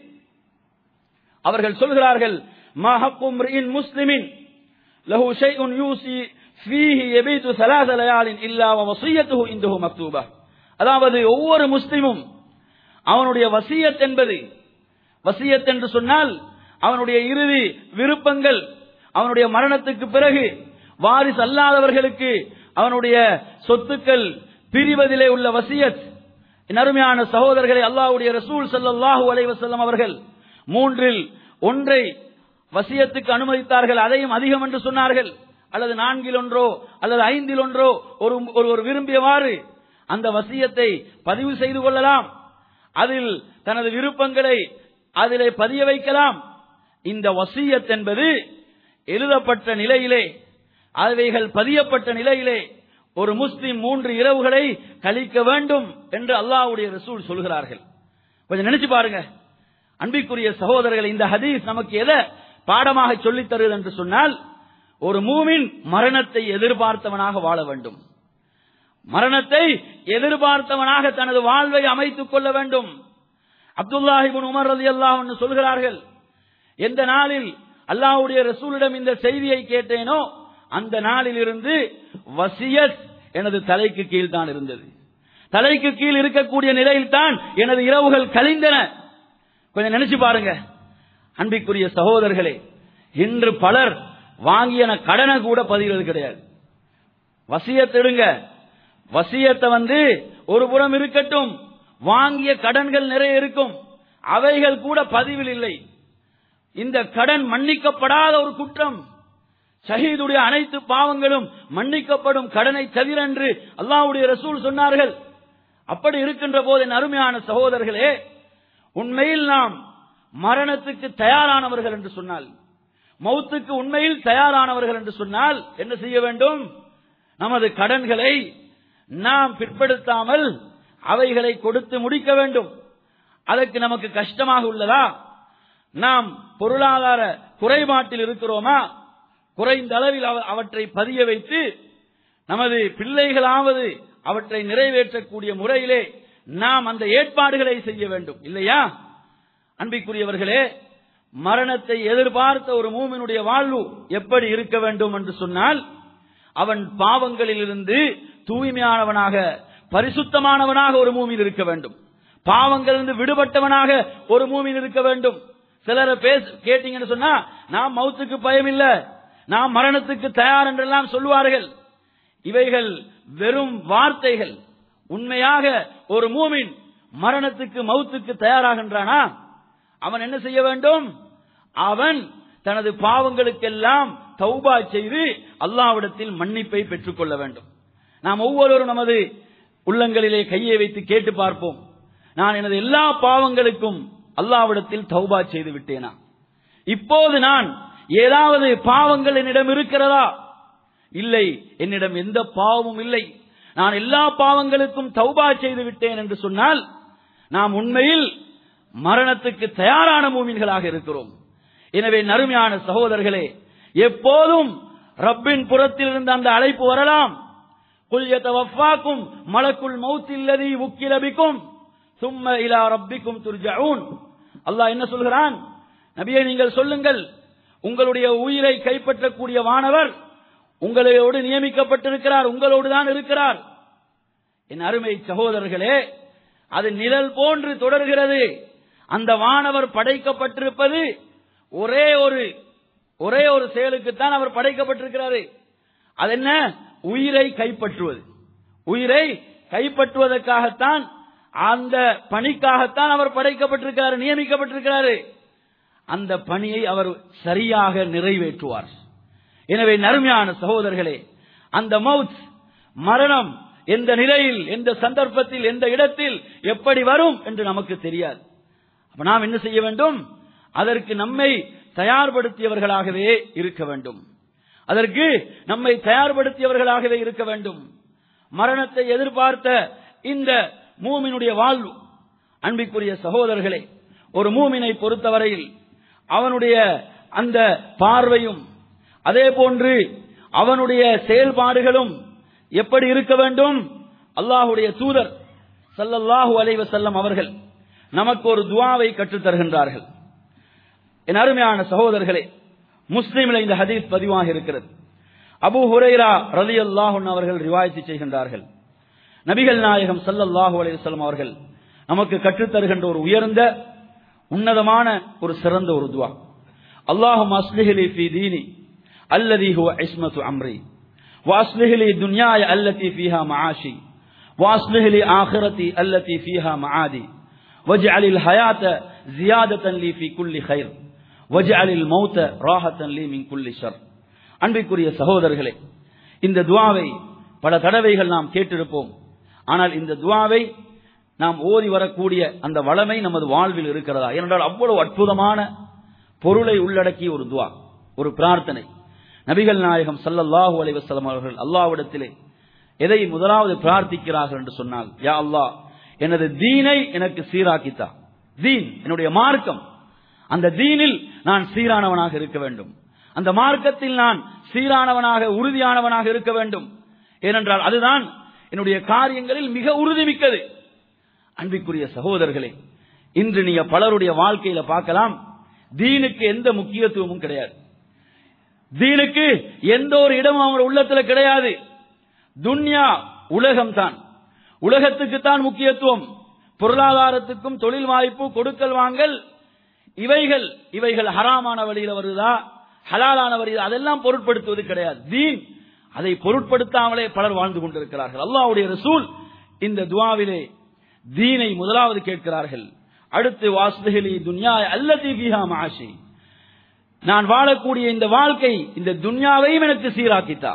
அவர்கள் சொல்கிறார்கள் மஹக்கும் முஸ்லிமின் லஹு ஷைஉன் யூசி ஃபீஹி யபீது ثلاث ليال الا ووصيته عنده مكتوبه அதாவது ஒவ்வொரு முஸ்லிமும் அவனுடைய வசியத் என்பது வசியத் என்று சொன்னால் அவனுடைய இறுதி விருப்பங்கள் அவனுடைய மரணத்துக்கு பிறகு வாரிசு அல்லாதவர்களுக்கு அவனுடைய சொத்துக்கள் பிரிவதிலே உள்ள வசியத் அருமையான சகோதரர்களை அல்லாஹ்வுடைய ரசூல் ஸல்லல்லாஹு அலைஹி வஸல்லம் அவர்கள் மூன்றில் ஒன்றை வசியத்துக்கு அனுமதித்தார்கள் அதையும் அதிகம் என்று சொன்னார்கள் அல்லது நான்கில் ஒன்றோ அல்லது ஐந்தில் ஒன்றோ ஒரு ஒருவர் விரும்பியவாறு அந்த வசியத்தை பதிவு செய்து கொள்ளலாம் அதில் தனது விருப்பங்களை அதிலே பதிய வைக்கலாம் இந்த வசியத் என்பது எழுதப்பட்ட நிலையிலே அவைகள் பதியப்பட்ட நிலையிலே ஒரு முஸ்லிம் மூன்று இரவுகளை கழிக்க வேண்டும் என்று அல்லாஹ்வுடைய ரசூல் சொல்கிறார்கள் கொஞ்சம் நினைச்சு பாருங்க அன்பிற்குரிய சகோதரர்கள் இந்த ஹதீஸ் நமக்கு எதை பாடமாக சொல்லித் தருது என்று சொன்னால் ஒரு மூமின் மரணத்தை எதிர்பார்த்தவனாக வாழ வேண்டும் மரணத்தை எதிர்பார்த்தவனாக தனது வாழ்வை அமைத்துக் கொள்ள வேண்டும் அப்துல்லாஹிபின் உமர் ரலி அல்லாஹ் சொல்கிறார்கள் எந்த நாளில் அல்லாஹ்வுடைய ரசூலிடம் இந்த செய்தியை கேட்டேனோ அந்த நாளில் இருந்து வசியத் எனது தலைக்கு கீழ் தான் இருந்தது தலைக்கு கீழ் இருக்கக்கூடிய நிலையில் தான் எனது இரவுகள் கழிந்தன கொஞ்சம் நினைச்சு பாருங்க அன்பிற்குரிய சகோதரர்களே இன்று பலர் வாங்கிய கடனை கூட பதிகிறது கிடையாது வசியத்திடுங்க வசியத்தை வந்து ஒரு புறம் இருக்கட்டும் வாங்கிய கடன்கள் நிறைய இருக்கும் அவைகள் கூட பதிவில் இல்லை இந்த கடன் மன்னிக்கப்படாத ஒரு குற்றம் ஷஹீதுடைய அனைத்து பாவங்களும் மன்னிக்கப்படும் கடனை தவிர என்று அல்லாஹ்வுடைய ரசூல் சொன்னார்கள் அப்படி இருக்கின்ற போது என் அருமையான சகோதரர்களே உண்மையில் நாம் மரணத்துக்கு தயாரானவர்கள் என்று சொன்னால் மௌத்துக்கு உண்மையில் தயாரானவர்கள் என்று சொன்னால் என்ன செய்ய வேண்டும் நமது கடன்களை நாம் பிற்படுத்தாமல் அவைகளை கொடுத்து முடிக்க வேண்டும் அதற்கு நமக்கு கஷ்டமாக உள்ளதா நாம் பொருளாதார குறைபாட்டில் இருக்கிறோமா குறைந்த அளவில் அவ- அவற்றை பதிய வைத்து நமது பிள்ளைகளாவது அவற்றை நிறைவேற்றக்கூடிய முறையிலே நாம் அந்த ஏற்பாடுகளை செய்ய வேண்டும் இல்லையா அன்பிற்குரியவர்களே மரணத்தை எதிர்பார்த்த ஒரு மூமினுடைய வாழ்வு எப்படி இருக்க வேண்டும் என்று சொன்னால் அவன் பாவங்களிலிருந்து தூய்மையானவனாக பரிசுத்தமானவனாக ஒரு மூமின் இருக்க வேண்டும் பாவங்களிலிருந்து விடுபட்டவனாக ஒரு மூமின் இருக்க வேண்டும் சிலரை பேச கேட்டீங்கன்னு சொன்னா நாம் மௌத்துக்கு பயம் இல்ல நாம் மரணத்துக்கு தயார் என்றெல்லாம் சொல்லுவார்கள் இவைகள் வெறும் வார்த்தைகள் உண்மையாக ஒரு மூமின் மரணத்துக்கு மௌத்துக்கு தயாராகின்றானா அவன் என்ன செய்ய வேண்டும் அவன் தனது பாவங்களுக்கெல்லாம் தௌபா செய்து அல்லாவிடத்தில் மன்னிப்பை பெற்றுக்கொள்ள வேண்டும் நாம் ஒவ்வொருவரும் நமது உள்ளங்களிலே கையை வைத்து கேட்டு பார்ப்போம் நான் எனது எல்லா பாவங்களுக்கும் அல்லாவிடத்தில் தௌபா செய்து விட்டேனா இப்போது நான் ஏதாவது பாவங்கள் என்னிடம் இருக்கிறதா இல்லை என்னிடம் எந்த பாவமும் இல்லை நான் எல்லா பாவங்களுக்கும் தௌபா செய்து விட்டேன் என்று சொன்னால் நாம் உண்மையில் மரணத்துக்கு தயாரான மூமின்களாக இருக்கிறோம் எனவே நறுமையான சகோதரர்களே எப்போதும் ரப்பின் புறத்தில் இருந்து அந்த அழைப்பு வரலாம் குல்யத்தவஃபாக்கும் மலக்குள் மௌத்தில்லதி உக்கிலபிக்கும் சும்ம இலா ரப்பிக்கும் துர்ஜவுன் அல்லாஹ் என்ன சொல்கிறான் நபியை நீங்கள் சொல்லுங்கள் உங்களுடைய உயிரை கைப்பற்றக்கூடிய வானவர் உங்களோடு நியமிக்கப்பட்டிருக்கிறார் உங்களோடு தான் இருக்கிறார் என் அருமை சகோதரர்களே அது நிழல் போன்று தொடர்கிறது அந்த வானவர் படைக்கப்பட்டிருப்பது ஒரே ஒரு ஒரே ஒரு செயலுக்குத்தான் அவர் படைக்கப்பட்டிருக்கிறாரு அது என்ன உயிரை கைப்பற்றுவது உயிரை கைப்பற்றுவதற்காகத்தான் அந்த பணிக்காகத்தான் அவர் படைக்கப்பட்டிருக்கிறார் நியமிக்கப்பட்டிருக்கிறாரு அந்த பணியை அவர் சரியாக நிறைவேற்றுவார் எனவே நறுமையான சகோதரர்களே அந்த மவுத் மரணம் எந்த நிலையில் எந்த சந்தர்ப்பத்தில் எந்த இடத்தில் எப்படி வரும் என்று நமக்கு தெரியாது அப்ப நாம் என்ன செய்ய வேண்டும் அதற்கு நம்மை தயார்படுத்தியவர்களாகவே இருக்க வேண்டும் அதற்கு நம்மை தயார்படுத்தியவர்களாகவே இருக்க வேண்டும் மரணத்தை எதிர்பார்த்த இந்த மூமினுடைய வாழ்வு அன்பிற்குரிய சகோதரர்களே ஒரு மூமினை பொறுத்தவரையில் அவனுடைய அந்த பார்வையும் அதே போன்று அவனுடைய செயல்பாடுகளும் எப்படி இருக்க வேண்டும் அல்லாஹுடைய தூதர் சல்லல்லாஹு அலைவ செல்லம் அவர்கள் நமக்கு ஒரு துவாவை கற்றுத் தருகின்றார்கள் என் அருமையான சகோதரர்களே முஸ்லீமில் இந்த ஹதீஸ் பதிவாக இருக்கிறது அபு ஹுரைரா ரலி அல்லாஹுன் அவர்கள் ரிவாயத்து செய்கின்றார்கள் நபிகள் நாயகம் சல்லல்லாஹு அலைவசல்லம் அவர்கள் நமக்கு கற்றுத் தருகின்ற ஒரு உயர்ந்த உன்னதமான ஒரு சிறந்த ஒரு துவா அல்லாஹும் அஸ்லிஹிலி ஃபி தீனி அல்லதி ஹுவ இஸ்மத்து அம்ரி واصلح لي دنياي التي فيها معاشي واصلح لي آخرتي التي فيها معادي واجعل الحياة زيادة لي في كل خير واجعل الموت راحة لي من كل شر அன்பிற்குரிய சகோதரர்களே இந்த துவாவை பல தடவைகள் நாம் கேட்டிருப்போம் ஆனால் இந்த துவாவை நாம் ஓதி வரக்கூடிய அந்த வளமை நமது வாழ்வில் இருக்கிறதா ஏனென்றால் அவ்வளவு அற்புதமான பொருளை உள்ளடக்கிய ஒரு துவா ஒரு பிரார்த்தனை நபிகள் நாயகம் சல்லல்லாஹு அலைவசலம் அவர்கள் அல்லாவிடத்திலே எதை முதலாவது பிரார்த்திக்கிறார்கள் என்று சொன்னால் யா அல்லாஹ் எனது தீனை எனக்கு சீராக்கித்தா தீன் என்னுடைய மார்க்கம் அந்த தீனில் நான் சீரானவனாக இருக்க வேண்டும் அந்த மார்க்கத்தில் நான் சீரானவனாக உறுதியானவனாக இருக்க வேண்டும் ஏனென்றால் அதுதான் என்னுடைய காரியங்களில் மிக உறுதிமிக்கது அன்பிற்குரிய சகோதரர்களே இன்று நீங்க பலருடைய வாழ்க்கையில பார்க்கலாம் தீனுக்கு எந்த முக்கியத்துவமும் கிடையாது தீனுக்கு எந்த ஒரு இடமும் அவங்க உள்ளத்துல கிடையாது துன்யா உலகம் தான் உலகத்துக்கு தான் முக்கியத்துவம் பொருளாதாரத்துக்கும் தொழில் வாய்ப்பு கொடுக்கல் வாங்கல் இவைகள் இவைகள் ஹராமான வழியில வருதா ஹலாலான வழியில் அதெல்லாம் பொருட்படுத்துவது கிடையாது தீன் அதை பொருட்படுத்தாமலே பலர் வாழ்ந்து கொண்டிருக்கிறார்கள் அல்லாவுடைய ரசூல் இந்த துவாவிலே தீனை முதலாவது கேட்கிறார்கள் அடுத்து வாசுதகலி துன்யா அல்லதி பிஹா மாஷி நான் வாழக்கூடிய இந்த வாழ்க்கை இந்த துன்யாவையும் எனக்கு சீராக்கித்தா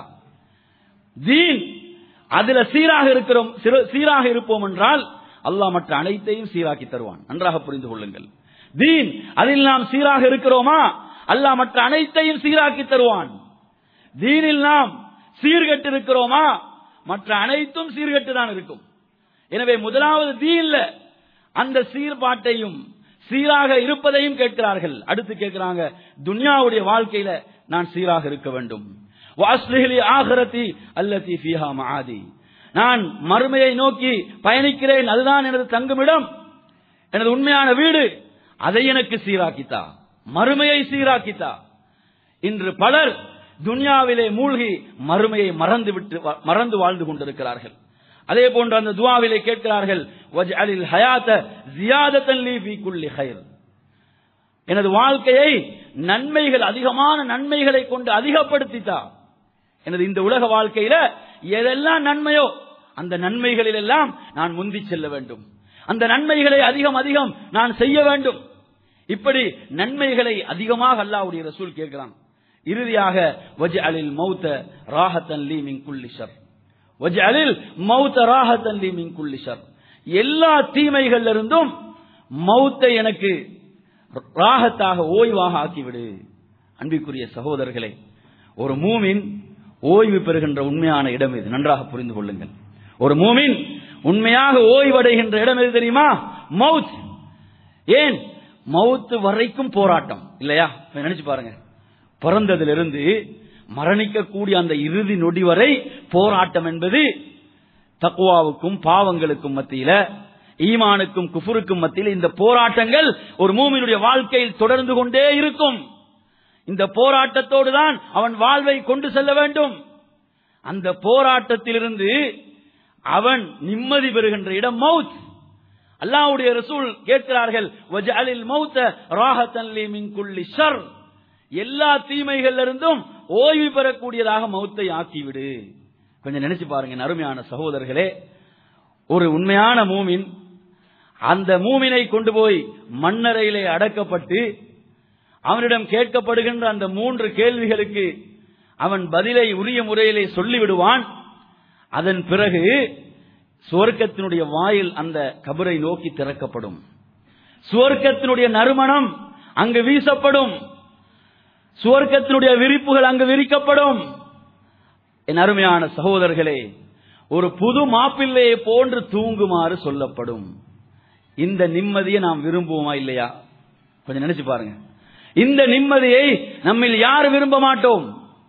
தீன் அதுல சீராக இருக்கிறோம் சீராக இருப்போம் என்றால் அல்லாஹ் மற்ற அனைத்தையும் சீராக்கி தருவான் நன்றாக புரிந்து கொள்ளுங்கள் தீன் அதில் நாம் சீராக இருக்கிறோமா அல்லாஹ் மற்ற அனைத்தையும் சீராக்கி தருவான் தீனில் நாம் சீர்கட்டு இருக்கிறோமா மற்ற அனைத்தும் சீர்கட்டு தான் இருக்கும் எனவே முதலாவது தீன்ல அந்த சீர்பாட்டையும் சீராக இருப்பதையும் கேட்கிறார்கள் அடுத்து கேட்கிறாங்க துன்யாவுடைய வாழ்க்கையில நான் சீராக இருக்க வேண்டும் வாஸ்லிஹிலி ஆகரத்தி அல்லத்தி ஃபீஹா மஆதி நான் மறுமையை நோக்கி பயணிக்கிறேன் அதுதான் எனது தங்குமிடம் எனது உண்மையான வீடு அதை எனக்கு சீராக்கித்தா மறுமையை சீராக்கித்தா இன்று பலர் துன்யாவிலே மூழ்கி மறுமையை மறந்து விட்டு மறந்து வாழ்ந்து கொண்டிருக்கிறார்கள் அதே போன்று அந்த துவாவிலே கேட்கிறார்கள் வஜ்அலில் ஹயாத ஜியாதத்தன் லீ ஃபீ குல்லி கைர் எனது வாழ்க்கையை நன்மைகள் அதிகமான நன்மைகளை கொண்டு அதிகப்படுத்தித்தா எனது இந்த உலக வாழ்க்கையில எதெல்லாம் நன்மையோ அந்த நன்மைகளில் எல்லாம் நான் முந்தி செல்ல வேண்டும் அந்த நன்மைகளை அதிகம் அதிகம் நான் செய்ய வேண்டும் இப்படி நன்மைகளை அதிகமாக அல்லாவுடைய ரசூல் கேட்கிறான் இறுதியாக வஜ் அலில் மௌத்த ராஹத்தன் லீ மின் குல்லி ஷர் வஜ் அலில் மௌத்த ராஹத்தன் லீ மின் குல்லி ஷர் எல்லா தீமைகள் இருந்தும் மௌத்தை எனக்கு ராகத்தாக ஓய்வாக ஆக்கிவிடு அன்பிற்குரிய சகோதரர்களே ஒரு மூமின் ஓய்வு பெறுகின்ற உண்மையான இடம் இது நன்றாக புரிந்து கொள்ளுங்கள் ஒரு மூமின் உண்மையாக ஓய்வடைகின்ற இடம் எது தெரியுமா மவுத் ஏன் மவுத்து வரைக்கும் போராட்டம் இல்லையா இப்ப நினைச்சு பாருங்க பிறந்ததிலிருந்து மரணிக்கக்கூடிய அந்த இறுதி நொடி வரை போராட்டம் என்பது தக்குவாவுக்கும் பாவங்களுக்கும் மத்தியில ஈமானுக்கும் குஃபுருக்கும் மத்தியில் இந்த போராட்டங்கள் ஒரு மூமினுடைய வாழ்க்கையில் தொடர்ந்து கொண்டே இருக்கும் இந்த போராட்டத்தோடு தான் அவன் வாழ்வை கொண்டு செல்ல வேண்டும் அந்த போராட்டத்திலிருந்து அவன் நிம்மதி பெறுகின்ற இடம் மவுத் அல்லாஹ்வுடைய ரசூல் கேட்கிறார்கள் வஜஅலில் மௌத்த ராஹத்தன் லீ மின் குல்லி ஷர் எல்லா தீமைகள்ல இருந்தும் ஓய்வு பெறக்கூடியதாக மௌத்தை ஆக்கிவிடு கொஞ்சம் நினைச்சு பாருங்க அருமையான சகோதரர்களே ஒரு உண்மையான மூமின் அந்த மூமினை கொண்டு போய் மண்ணறையிலே அடக்கப்பட்டு அவனிடம் கேட்கப்படுகின்ற அந்த மூன்று கேள்விகளுக்கு அவன் பதிலை உரிய முறையிலே சொல்லிவிடுவான் அதன் பிறகு சுவர்க்கத்தினுடைய வாயில் அந்த கபரை நோக்கி திறக்கப்படும் சுவர்க்கத்தினுடைய நறுமணம் அங்கு வீசப்படும் சுவர்க்கத்தினுடைய விரிப்புகள் அங்கு விரிக்கப்படும் என் அருமையான சகோதரர்களே ஒரு புது மாப்பிள்ளையை போன்று தூங்குமாறு சொல்லப்படும் இந்த நிம்மதியை நாம் விரும்புவோமா இல்லையா கொஞ்சம் நினைச்சு பாருங்க இந்த நிம்மதியை நம்மில் யார் விரும்ப மாட்டோம்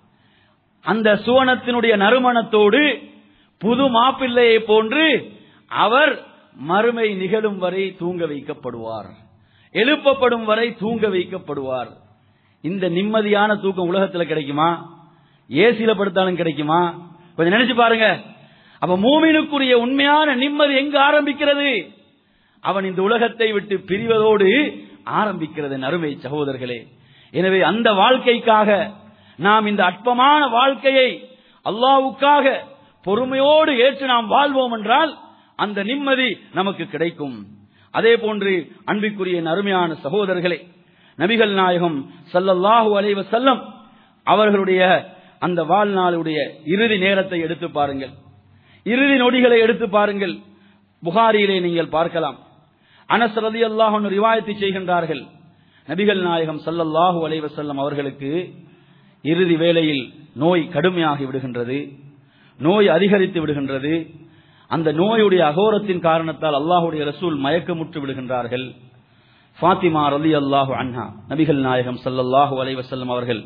அந்த சுவனத்தினுடைய நறுமணத்தோடு புது மாப்பிள்ளையை போன்று அவர் மறுமை நிகழும் வரை தூங்க வைக்கப்படுவார் எழுப்பப்படும் வரை தூங்க வைக்கப்படுவார் இந்த நிம்மதியான தூக்கம் உலகத்தில் கிடைக்குமா ஏசியில படுத்தாலும் கிடைக்குமா கொஞ்சம் நினைச்சு பாருங்க அப்ப மூமினுக்குரிய உண்மையான நிம்மதி எங்கு ஆரம்பிக்கிறது அவன் இந்த உலகத்தை விட்டு பிரிவதோடு ஆரம்பிக்கிறது அருமை சகோதரர்களே எனவே அந்த வாழ்க்கைக்காக நாம் இந்த அற்பமான வாழ்க்கையை அல்லாவுக்காக பொறுமையோடு ஏற்று நாம் வாழ்வோம் என்றால் அந்த நிம்மதி நமக்கு கிடைக்கும் அதே போன்று அன்பிற்குரிய அருமையான சகோதரர்களே நபிகள் நாயகம் சல்லல்லாஹு அலைவ செல்லம் அவர்களுடைய அந்த வாழ்நாளுடைய இறுதி நேரத்தை எடுத்து பாருங்கள் இறுதி நொடிகளை எடுத்து பாருங்கள் புகாரியிலே நீங்கள் பார்க்கலாம் அனஸ் ரதி அல்லாஹ் ரிவாயத்தை செய்கின்றார்கள் நபிகள் நாயகம் சல்லல்லாஹு அலைவ செல்லம் அவர்களுக்கு இறுதி வேளையில் நோய் கடுமையாகி விடுகின்றது நோய் அதிகரித்து விடுகின்றது அந்த நோயுடைய அகோரத்தின் காரணத்தால் அல்லாஹுடைய ரசூல் மயக்கமுற்று விடுகின்றார்கள் ஃபாத்திமா ரலி அல்லாஹு அன்ஹா நபிகள் நாயகம் சல்லல்லாஹு அலைவசல்லம் அவர்கள்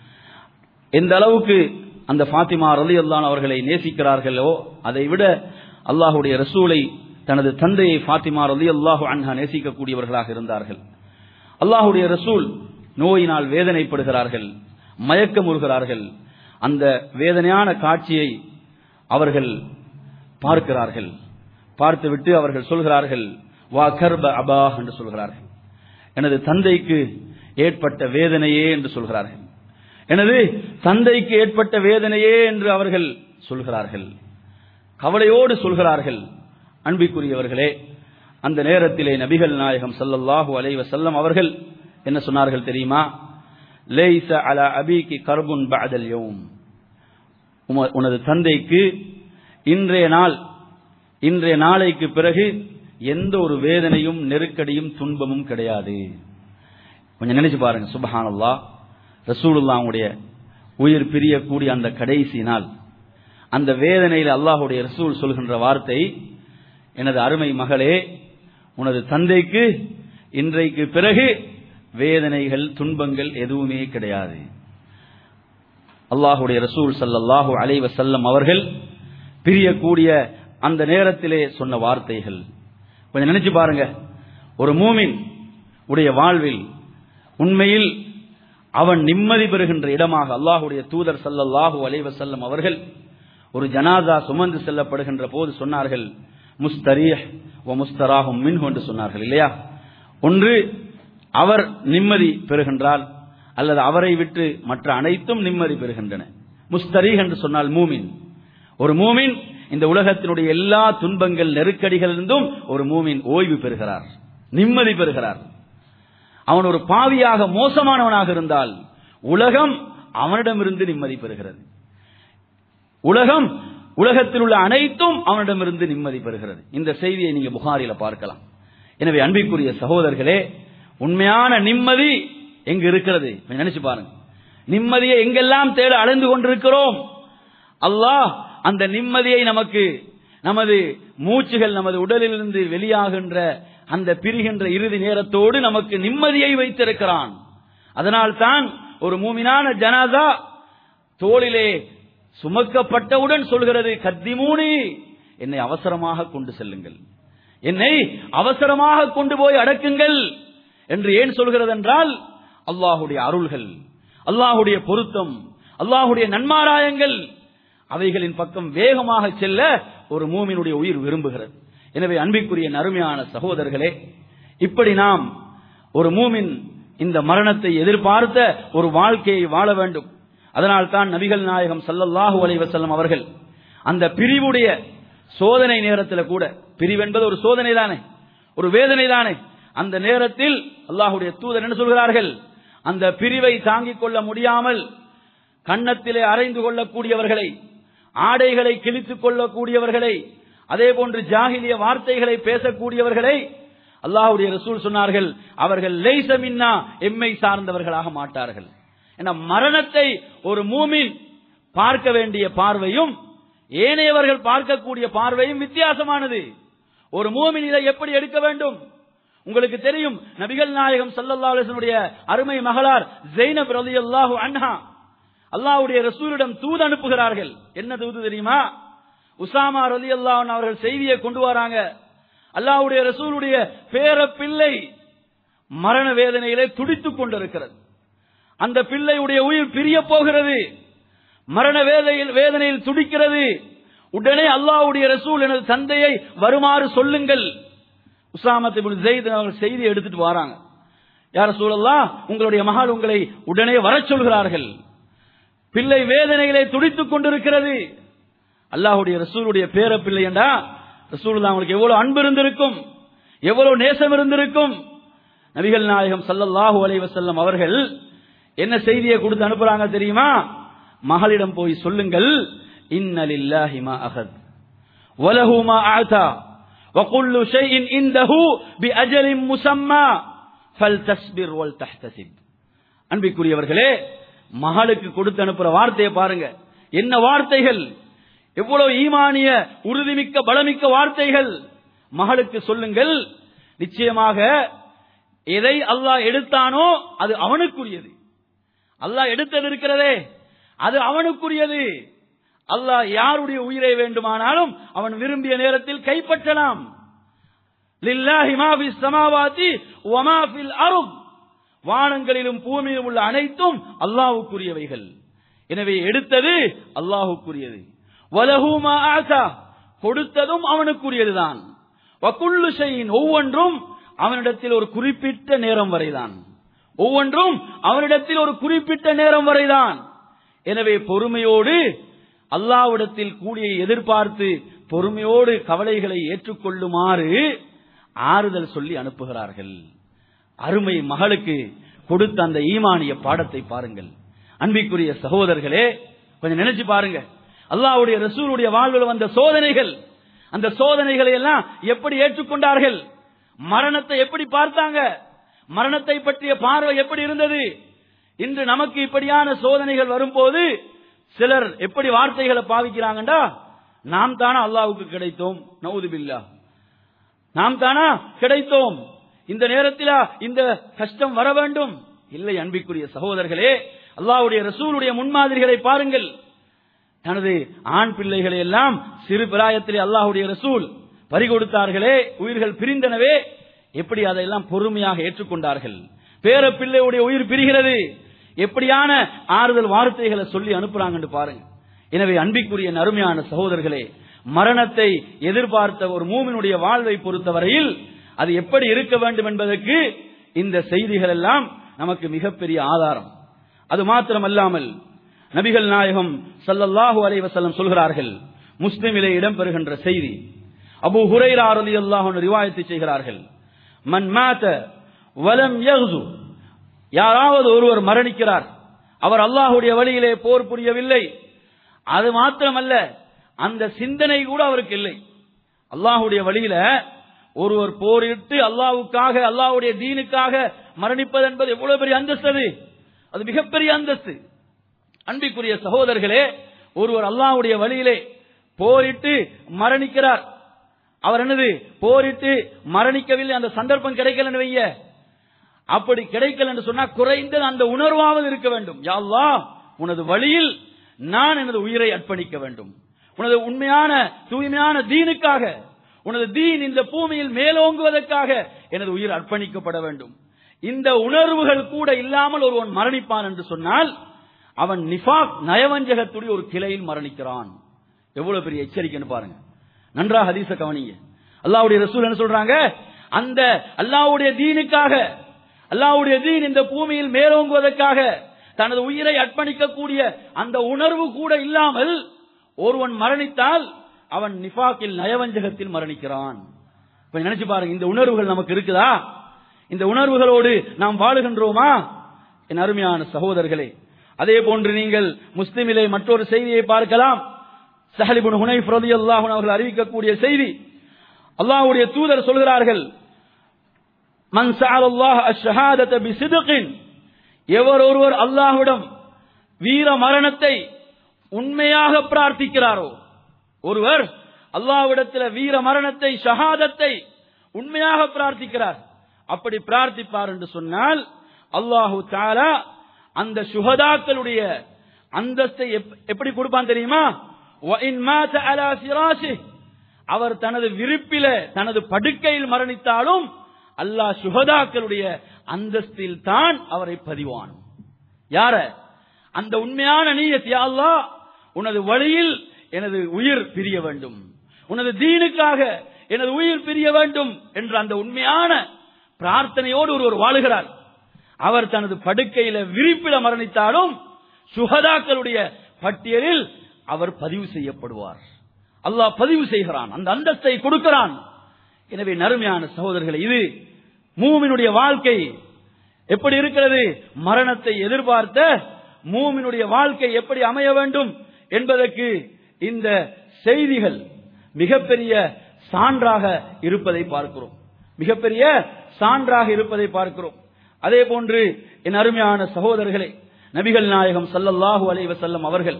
எந்த அளவுக்கு அந்த ஃபாத்திமா ரலி அல்லான் அவர்களை நேசிக்கிறார்களோ அதை விட அல்லாஹுடைய ரசூலை தனது தந்தையை ஃபாத்திமா ரலி அல்லாஹு அன்ஹா நேசிக்கக்கூடியவர்களாக இருந்தார்கள் அல்லாஹுடைய ரசூல் நோயினால் வேதனைப்படுகிறார்கள் மயக்கமுறுகிறார்கள் அந்த வேதனையான காட்சியை அவர்கள் பார்க்கிறார்கள் பார்த்துவிட்டு அவர்கள் சொல்கிறார்கள் வா கர்ப அபா என்று சொல்கிறார்கள் எனது தந்தைக்கு ஏற்பட்ட வேதனையே என்று சொல்கிறார்கள் எனது தந்தைக்கு ஏற்பட்ட வேதனையே என்று அவர்கள் சொல்கிறார்கள் கவலையோடு சொல்கிறார்கள் அன்பிற்குரியவர்களே அந்த நேரத்திலே நபிகள் நாயகம் சல்லல்லாஹு அலைவ செல்லம் அவர்கள் என்ன சொன்னார்கள் தெரியுமா லேய்ச அல அபிக்கு கர்புன் பஅதல் யௌம் உனது தந்தைக்கு இன்றைய நாள் இன்றைய நாளைக்கு பிறகு எந்த ஒரு வேதனையும் நெருக்கடியும் துன்பமும் கிடையாது கொஞ்சம் நினைச்சு பாருங்க சுபஹானல்லா ரசூலுல்லாவுடைய உயிர் பிரியக்கூடிய அந்த கடைசி நாள் அந்த வேதனையில் அல்லாஹுடைய ரசூல் சொல்கின்ற வார்த்தை எனது அருமை மகளே உனது தந்தைக்கு இன்றைக்கு பிறகு வேதனைகள் துன்பங்கள் எதுவுமே கிடையாது அல்லாஹுடைய ரசூல் சல்லல்லாஹு அலைவ செல்லம் அவர்கள் பிரியக்கூடிய அந்த நேரத்திலே சொன்ன வார்த்தைகள் கொஞ்சம் நினைச்சு பாருங்க ஒரு மூமின் உடைய வாழ்வில் உண்மையில் அவன் நிம்மதி பெறுகின்ற இடமாக அல்லாஹுடைய தூதர் சல்லல்லாஹு அலைவ செல்லம் அவர்கள் ஒரு ஜனாதா சுமந்து செல்லப்படுகின்ற போது சொன்னார்கள் முஸ்தரீஹ் ஓ முஸ்தராகும் மின்ஹு என்று சொன்னார்கள் இல்லையா ஒன்று அவர் நிம்மதி பெறுகின்றால் அல்லது அவரை விட்டு மற்ற அனைத்தும் நிம்மதி பெறுகின்றன முஸ்தரீஹ் என்று சொன்னால் மூமின் ஒரு மூமின் இந்த உலகத்தினுடைய எல்லா துன்பங்கள் நெருக்கடிகளிலிருந்தும் ஒரு மூமின் ஓய்வு பெறுகிறார் நிம்மதி பெறுகிறார் அவன் ஒரு பாவியாக மோசமானவனாக இருந்தால் உலகம் அவனிடமிருந்து நிம்மதி பெறுகிறது உலகம் உலகத்தில் உள்ள அனைத்தும் அவனிடமிருந்து நிம்மதி பெறுகிறது இந்த செய்தியை நீங்க புகாரில பார்க்கலாம் எனவே அன்பிற்குரிய சகோதரர்களே உண்மையான நிம்மதி எங்க இருக்கிறது நினைச்சு பாருங்க நிம்மதியை எங்கெல்லாம் தேட அலைந்து கொண்டிருக்கிறோம் அல்லாஹ் அந்த நிம்மதியை நமக்கு நமது மூச்சுகள் நமது உடலிலிருந்து வெளியாகின்ற அந்த பிரிகின்ற இறுதி நேரத்தோடு நமக்கு நிம்மதியை வைத்திருக்கிறான் அதனால்தான் ஒரு மூமினான ஜனாதா தோளிலே சுமக்கப்பட்டவுடன் சொல்கிறது கத்திமூனி என்னை அவசரமாக கொண்டு செல்லுங்கள் என்னை அவசரமாக கொண்டு போய் அடக்குங்கள் என்று ஏன் சொல்கிறது என்றால் அல்லாஹுடைய அருள்கள் அல்லாஹுடைய பொருத்தம் அல்லாஹுடைய நன்மாராயங்கள் அவைகளின் பக்கம் வேகமாக செல்ல ஒரு மூமினுடைய உயிர் விரும்புகிறது எனவே அன்பிற்குரிய நறுமையான சகோதரர்களே இப்படி நாம் ஒரு மூமின் இந்த மரணத்தை எதிர்பார்த்த ஒரு வாழ்க்கையை வாழ வேண்டும் அதனால் தான் நபிகள் நாயகம் சல்லல்லாஹு அலைஹி வஸல்லம் அவர்கள் அந்த பிரிவுடைய சோதனை நேரத்தில் கூட பிரிவு என்பது ஒரு சோதனை தானே ஒரு வேதனை தானே அந்த நேரத்தில் அல்லாஹுடைய தூதர் என்ன சொல்கிறார்கள் அந்த பிரிவை தாங்கிக் கொள்ள முடியாமல் கன்னத்திலே அரைந்து கொள்ளக்கூடியவர்களை ஆடைகளை கிழித்துக் கொள்ளக்கூடியவர்களை அதே போன்று ஜாகிலிய வார்த்தைகளை பேசக்கூடியவர்களை அல்லாஹுடைய ரசூல் சொன்னார்கள் அவர்கள் லைச மின்னா எம்மை சார்ந்தவர்களாக மாட்டார்கள் என மரணத்தை ஒரு மூமின் பார்க்க வேண்டிய பார்வையும் ஏனையவர்கள் பார்க்கக்கூடிய பார்வையும் வித்தியாசமானது ஒரு மூமின் இதை எப்படி எடுக்க வேண்டும் உங்களுக்கு தெரியும் நபிகள் நாயகம் சல்லல்லா அலிஸ்வனுடைய அருமை மகளார் ஜெய்னப் ரலியல்லாஹு அன்ஹா அல்லாஹ்வுடைய ரசூலிடம் தூது அனுப்புகிறார்கள் என்ன தூது தெரியுமா உசாமா ரலியல்லாஹு அவர்கள் செய்தியை கொண்டு வராங்க அல்லாஹ்வுடைய ரசூலுடைய பேர பிள்ளை மரண வேதனையிலே துடித்துக் கொண்டிருக்கிறது அந்த பிள்ளையுடைய உயிர் பிரிய போகிறது மரண வேதையில் வேதனையில் துடிக்கிறது உடனே அல்லாஹ்வுடைய ரசூல் எனது தந்தையை வருமாறு சொல்லுங்கள் உசாமத் இப்னு ஸைத் அவர்கள் செய்தி எடுத்துட்டு வராங்க யார சூழல்லாம் உங்களுடைய மகள் உங்களை உடனே வரச் சொல்கிறார்கள் பிள்ளை வேதனைகளை துடித்துக் கொண்டிருக்கிறது அல்லாஹுடைய ரசூலுடைய பேர பிள்ளை என்றா ரசூல் அவங்களுக்கு எவ்வளவு அன்பு இருந்திருக்கும் எவ்வளவு நேசம் இருந்திருக்கும் நபிகள் நாயகம் சல்லல்லாஹு அலைஹி வஸல்லம் அவர்கள் என்ன செய்தியை கொடுத்து அனுப்புறாங்க தெரியுமா மகளிடம் போய் சொல்லுங்கள் இன்னலில்லாஹி மா அகத் வலஹு மா ஆதா وكل شيء عنده بأجل مسمى فلتصبر ولتحتسب அன்பிற்குரியவர்களே மகளுக்கு கொடுத்து அனுப்புற வார்த்தையை பாருங்க என்ன வார்த்தைகள் எவ்வளவு ஈமானிய உறுதிமிக்க பலமிக்க வார்த்தைகள் மகளுக்கு சொல்லுங்கள் நிச்சயமாக எதை அல்லாஹ் எடுத்தானோ அது அவனுக்குரியது அல்லாஹ் எடுத்தது இருக்கிறதே அது அவனுக்குரியது அல்லாஹ் யாருடைய உயிரை வேண்டுமானாலும் அவன் விரும்பிய நேரத்தில் கைப்பற்றலாம் லில்லாஹி மா ஃபிஸ் ஸமாவாதி வ மா ஃபில் அர்த் வானங்களிலும் பூமியிலும் உள்ள அனைத்தும் அல்லாஹ்வுக்குரியவைகள் எனவே எடுத்தது அல்லாஹ்வுக்குரியது வலஹு மா ஆசா கொடுத்ததும் அவனுக்குரியதுதான் வகுல்லு ஷையின் ஒவ்வொன்றும் அவனிடத்தில் ஒரு குறிப்பிட்ட நேரம் வரைதான் ஒவ்வொன்றும் அவனிடத்தில் ஒரு குறிப்பிட்ட நேரம் வரைதான் எனவே பொறுமையோடு அல்லாவிடத்தில் கூடிய எதிர்பார்த்து பொறுமையோடு கவலைகளை ஏற்றுக்கொள்ளுமாறு ஆறுதல் சொல்லி அனுப்புகிறார்கள் அருமை மகளுக்கு கொடுத்த அந்த ஈமானிய பாடத்தை பாருங்கள் அன்பிற்குரிய சகோதரர்களே கொஞ்சம் நினைச்சு பாருங்க அல்லாவுடைய ரசூலுடைய வாழ்வில் வந்த சோதனைகள் அந்த சோதனைகளை எல்லாம் எப்படி ஏற்றுக்கொண்டார்கள் மரணத்தை எப்படி பார்த்தாங்க மரணத்தை பற்றிய பார்வை எப்படி இருந்தது இன்று நமக்கு இப்படியான சோதனைகள் வரும்போது சிலர் எப்படி வார்த்தைகளை பாவிக்கிறாங்கண்டா நாம் தானா அல்லாவுக்கு கிடைத்தோம் நவுதுபில்லா நாம் தானா கிடைத்தோம் இந்த நேரத்தில் இந்த கஷ்டம் வர வேண்டும் இல்லை அன்பிற்குரிய சகோதரர்களே அல்லாவுடைய ரசூலுடைய முன்மாதிரிகளை பாருங்கள் தனது ஆண் பிள்ளைகளை எல்லாம் சிறு பிராயத்திலே அல்லாஹுடைய ரசூல் பறிகொடுத்தார்களே உயிர்கள் பிரிந்தனவே எப்படி அதையெல்லாம் பொறுமையாக ஏற்றுக்கொண்டார்கள் பேர பிள்ளையுடைய உயிர் பிரிகிறது எப்படியான ஆறுதல் வார்த்தைகளை சொல்லி அனுப்புறாங்கன்னு பாருங்க எனவே அன்பிற்குரிய நறுமையான சகோதரர்களே மரணத்தை எதிர்பார்த்த ஒரு மூமினுடைய வாழ்வை பொறுத்தவரையில் அது எப்படி இருக்க வேண்டும் என்பதற்கு இந்த செய்திகள் எல்லாம் நமக்கு மிகப்பெரிய ஆதாரம் அது மாத்திரமல்லாமல் நபிகள் நாயகம் சல்லல்லாஹு அலைஹி வஸல்லம் சொல்கிறார்கள் முஸ்லிமிலே இடம்பெறுகின்ற செய்தி அபு ஹுரைரா ரலியல்லாஹு அன்ஹு ரிவாயத்து செய்கிறார்கள் மன் மாத வலம் யக்ஸு யாராவது ஒருவர் மரணிக்கிறார் அவர் அல்லாஹுடைய வழியிலே போர் புரியவில்லை அது மாத்திரமல்ல அந்த சிந்தனை கூட அவருக்கு இல்லை அல்லாஹுடைய வழியில ஒருவர் போரிட்டு அல்லாஹுக்காக அல்லாஹுடைய தீனுக்காக மரணிப்பது என்பது எவ்வளவு பெரிய அந்தஸ்து அது அது மிகப்பெரிய அந்தஸ்து அன்பிற்குரிய சகோதரர்களே ஒருவர் அல்லாஹுடைய வழியிலே போரிட்டு மரணிக்கிறார் அவர் என்னது போரிட்டு மரணிக்கவில்லை அந்த சந்தர்ப்பம் கிடைக்கலன்னு வைய அப்படி கிடைக்கல என்று சொன்னா குறைந்தது அந்த உணர்வாவது இருக்க வேண்டும் யா அல்லாஹ் உனது வழியில் நான் எனது உயிரை அர்ப்பணிக்க வேண்டும் உனது உண்மையான தூய்மையான தீனுக்காக உனது தீன் இந்த பூமியில் மேலோங்குவதற்காக எனது உயிர் அர்ப்பணிக்கப்பட வேண்டும் இந்த உணர்வுகள் கூட இல்லாமல் ஒருவன் மரணிப்பான் என்று சொன்னால் அவன் நிஃபாக் நயவஞ்சகத்துடைய ஒரு கிளையில் மரணிக்கிறான் எவ்வளவு பெரிய எச்சரிக்கைன்னு பாருங்க நன்றாக ஹதீஸ கவனிங்க அல்லாஹ்வுடைய ரசூல் என்ன சொல்றாங்க அந்த அல்லாஹ்வுடைய தீனுக்காக அல்லாஹ்வுடைய தீன் இந்த பூமியில் மேலோங்குவதற்காக தனது உயிரை அர்ப்பணிக்கக்கூடிய அந்த உணர்வு கூட இல்லாமல் ஒருவன் மரணித்தால் அவன் நிஃபாக்கில் நயவஞ்சகத்தில் மரணிக்கிறான் இப்ப நினைச்சு பாருங்க இந்த உணர்வுகள் நமக்கு இருக்குதா இந்த உணர்வுகளோடு நாம் வாழுகின்றோமா என் அருமையான சகோதரர்களே அதே போன்று நீங்கள் முஸ்லிமிலே மற்றொரு செய்தியை பார்க்கலாம் சஹலிபுன் ஹுனைஃப் ரலியல்லாஹு அன்ஹு அவர்கள் அறிவிக்கக்கூடிய செய்தி அல்லாஹ்வுடைய தூதர் சொல்கிறார்கள் மன் சஅலல்லாஹ் அஷ்-ஷஹாதத பிசித்கின் எவர் ஒருவர் அல்லாஹ்விடம் வீர மரணத்தை உண்மையாக பிரார்த்திக்கிறாரோ ஒருவர் அல்லாஹ்விடத்தில் வீர மரணத்தை ஷஹாதத்தை உண்மையாக பிரார்த்திக்கிறார் அப்படி பிரார்த்திப்பார் என்று சொன்னால் அல்லாஹு தாலா அந்த சுகதாக்களுடைய அந்தஸ்தை எப்- எப்படி கொடுப்பான் தெரியுமா وَإِنْ مَاتَ عَلَى فِرَاشِهِ அவர் தனது விருப்பில தனது படுக்கையில் மரணித்தாலும் அல்லாஹ் சுகதாக்களுடைய அந்தஸ்தில் தான் அவரை பதிவான் யார அந்த உண்மையான நீயத் யா அல்லாஹ் உனது வழியில் எனது உயிர் பிரிய வேண்டும் உனது தீனுக்காக எனது உயிர் பிரிய வேண்டும் என்ற அந்த உண்மையான பிரார்த்தனையோடு ஒருவர் வாழுகிறார் அவர் தனது படுக்கையில விரிப்பில மரணித்தாலும் சுகதாக்களுடைய பட்டியலில் அவர் பதிவு செய்யப்படுவார் அல்லாஹ் பதிவு செய்கிறான் அந்த அந்தஸ்தை கொடுக்கிறான் எனவே நறுமையான சகோதரர்களே இது மூமினுடைய வாழ்க்கை எப்படி இருக்கிறது மரணத்தை எதிர்பார்த்த மூமினுடைய வாழ்க்கை எப்படி அமைய வேண்டும் என்பதற்கு இந்த செய்திகள் மிகப்பெரிய சான்றாக இருப்பதை பார்க்கிறோம் மிகப்பெரிய சான்றாக இருப்பதை பார்க்கிறோம் அதே போன்று என் அருமையான சகோதரர்களே நபிகள் நாயகம் ஸல்லல்லாஹு அலைஹி வஸல்லம் அவர்கள்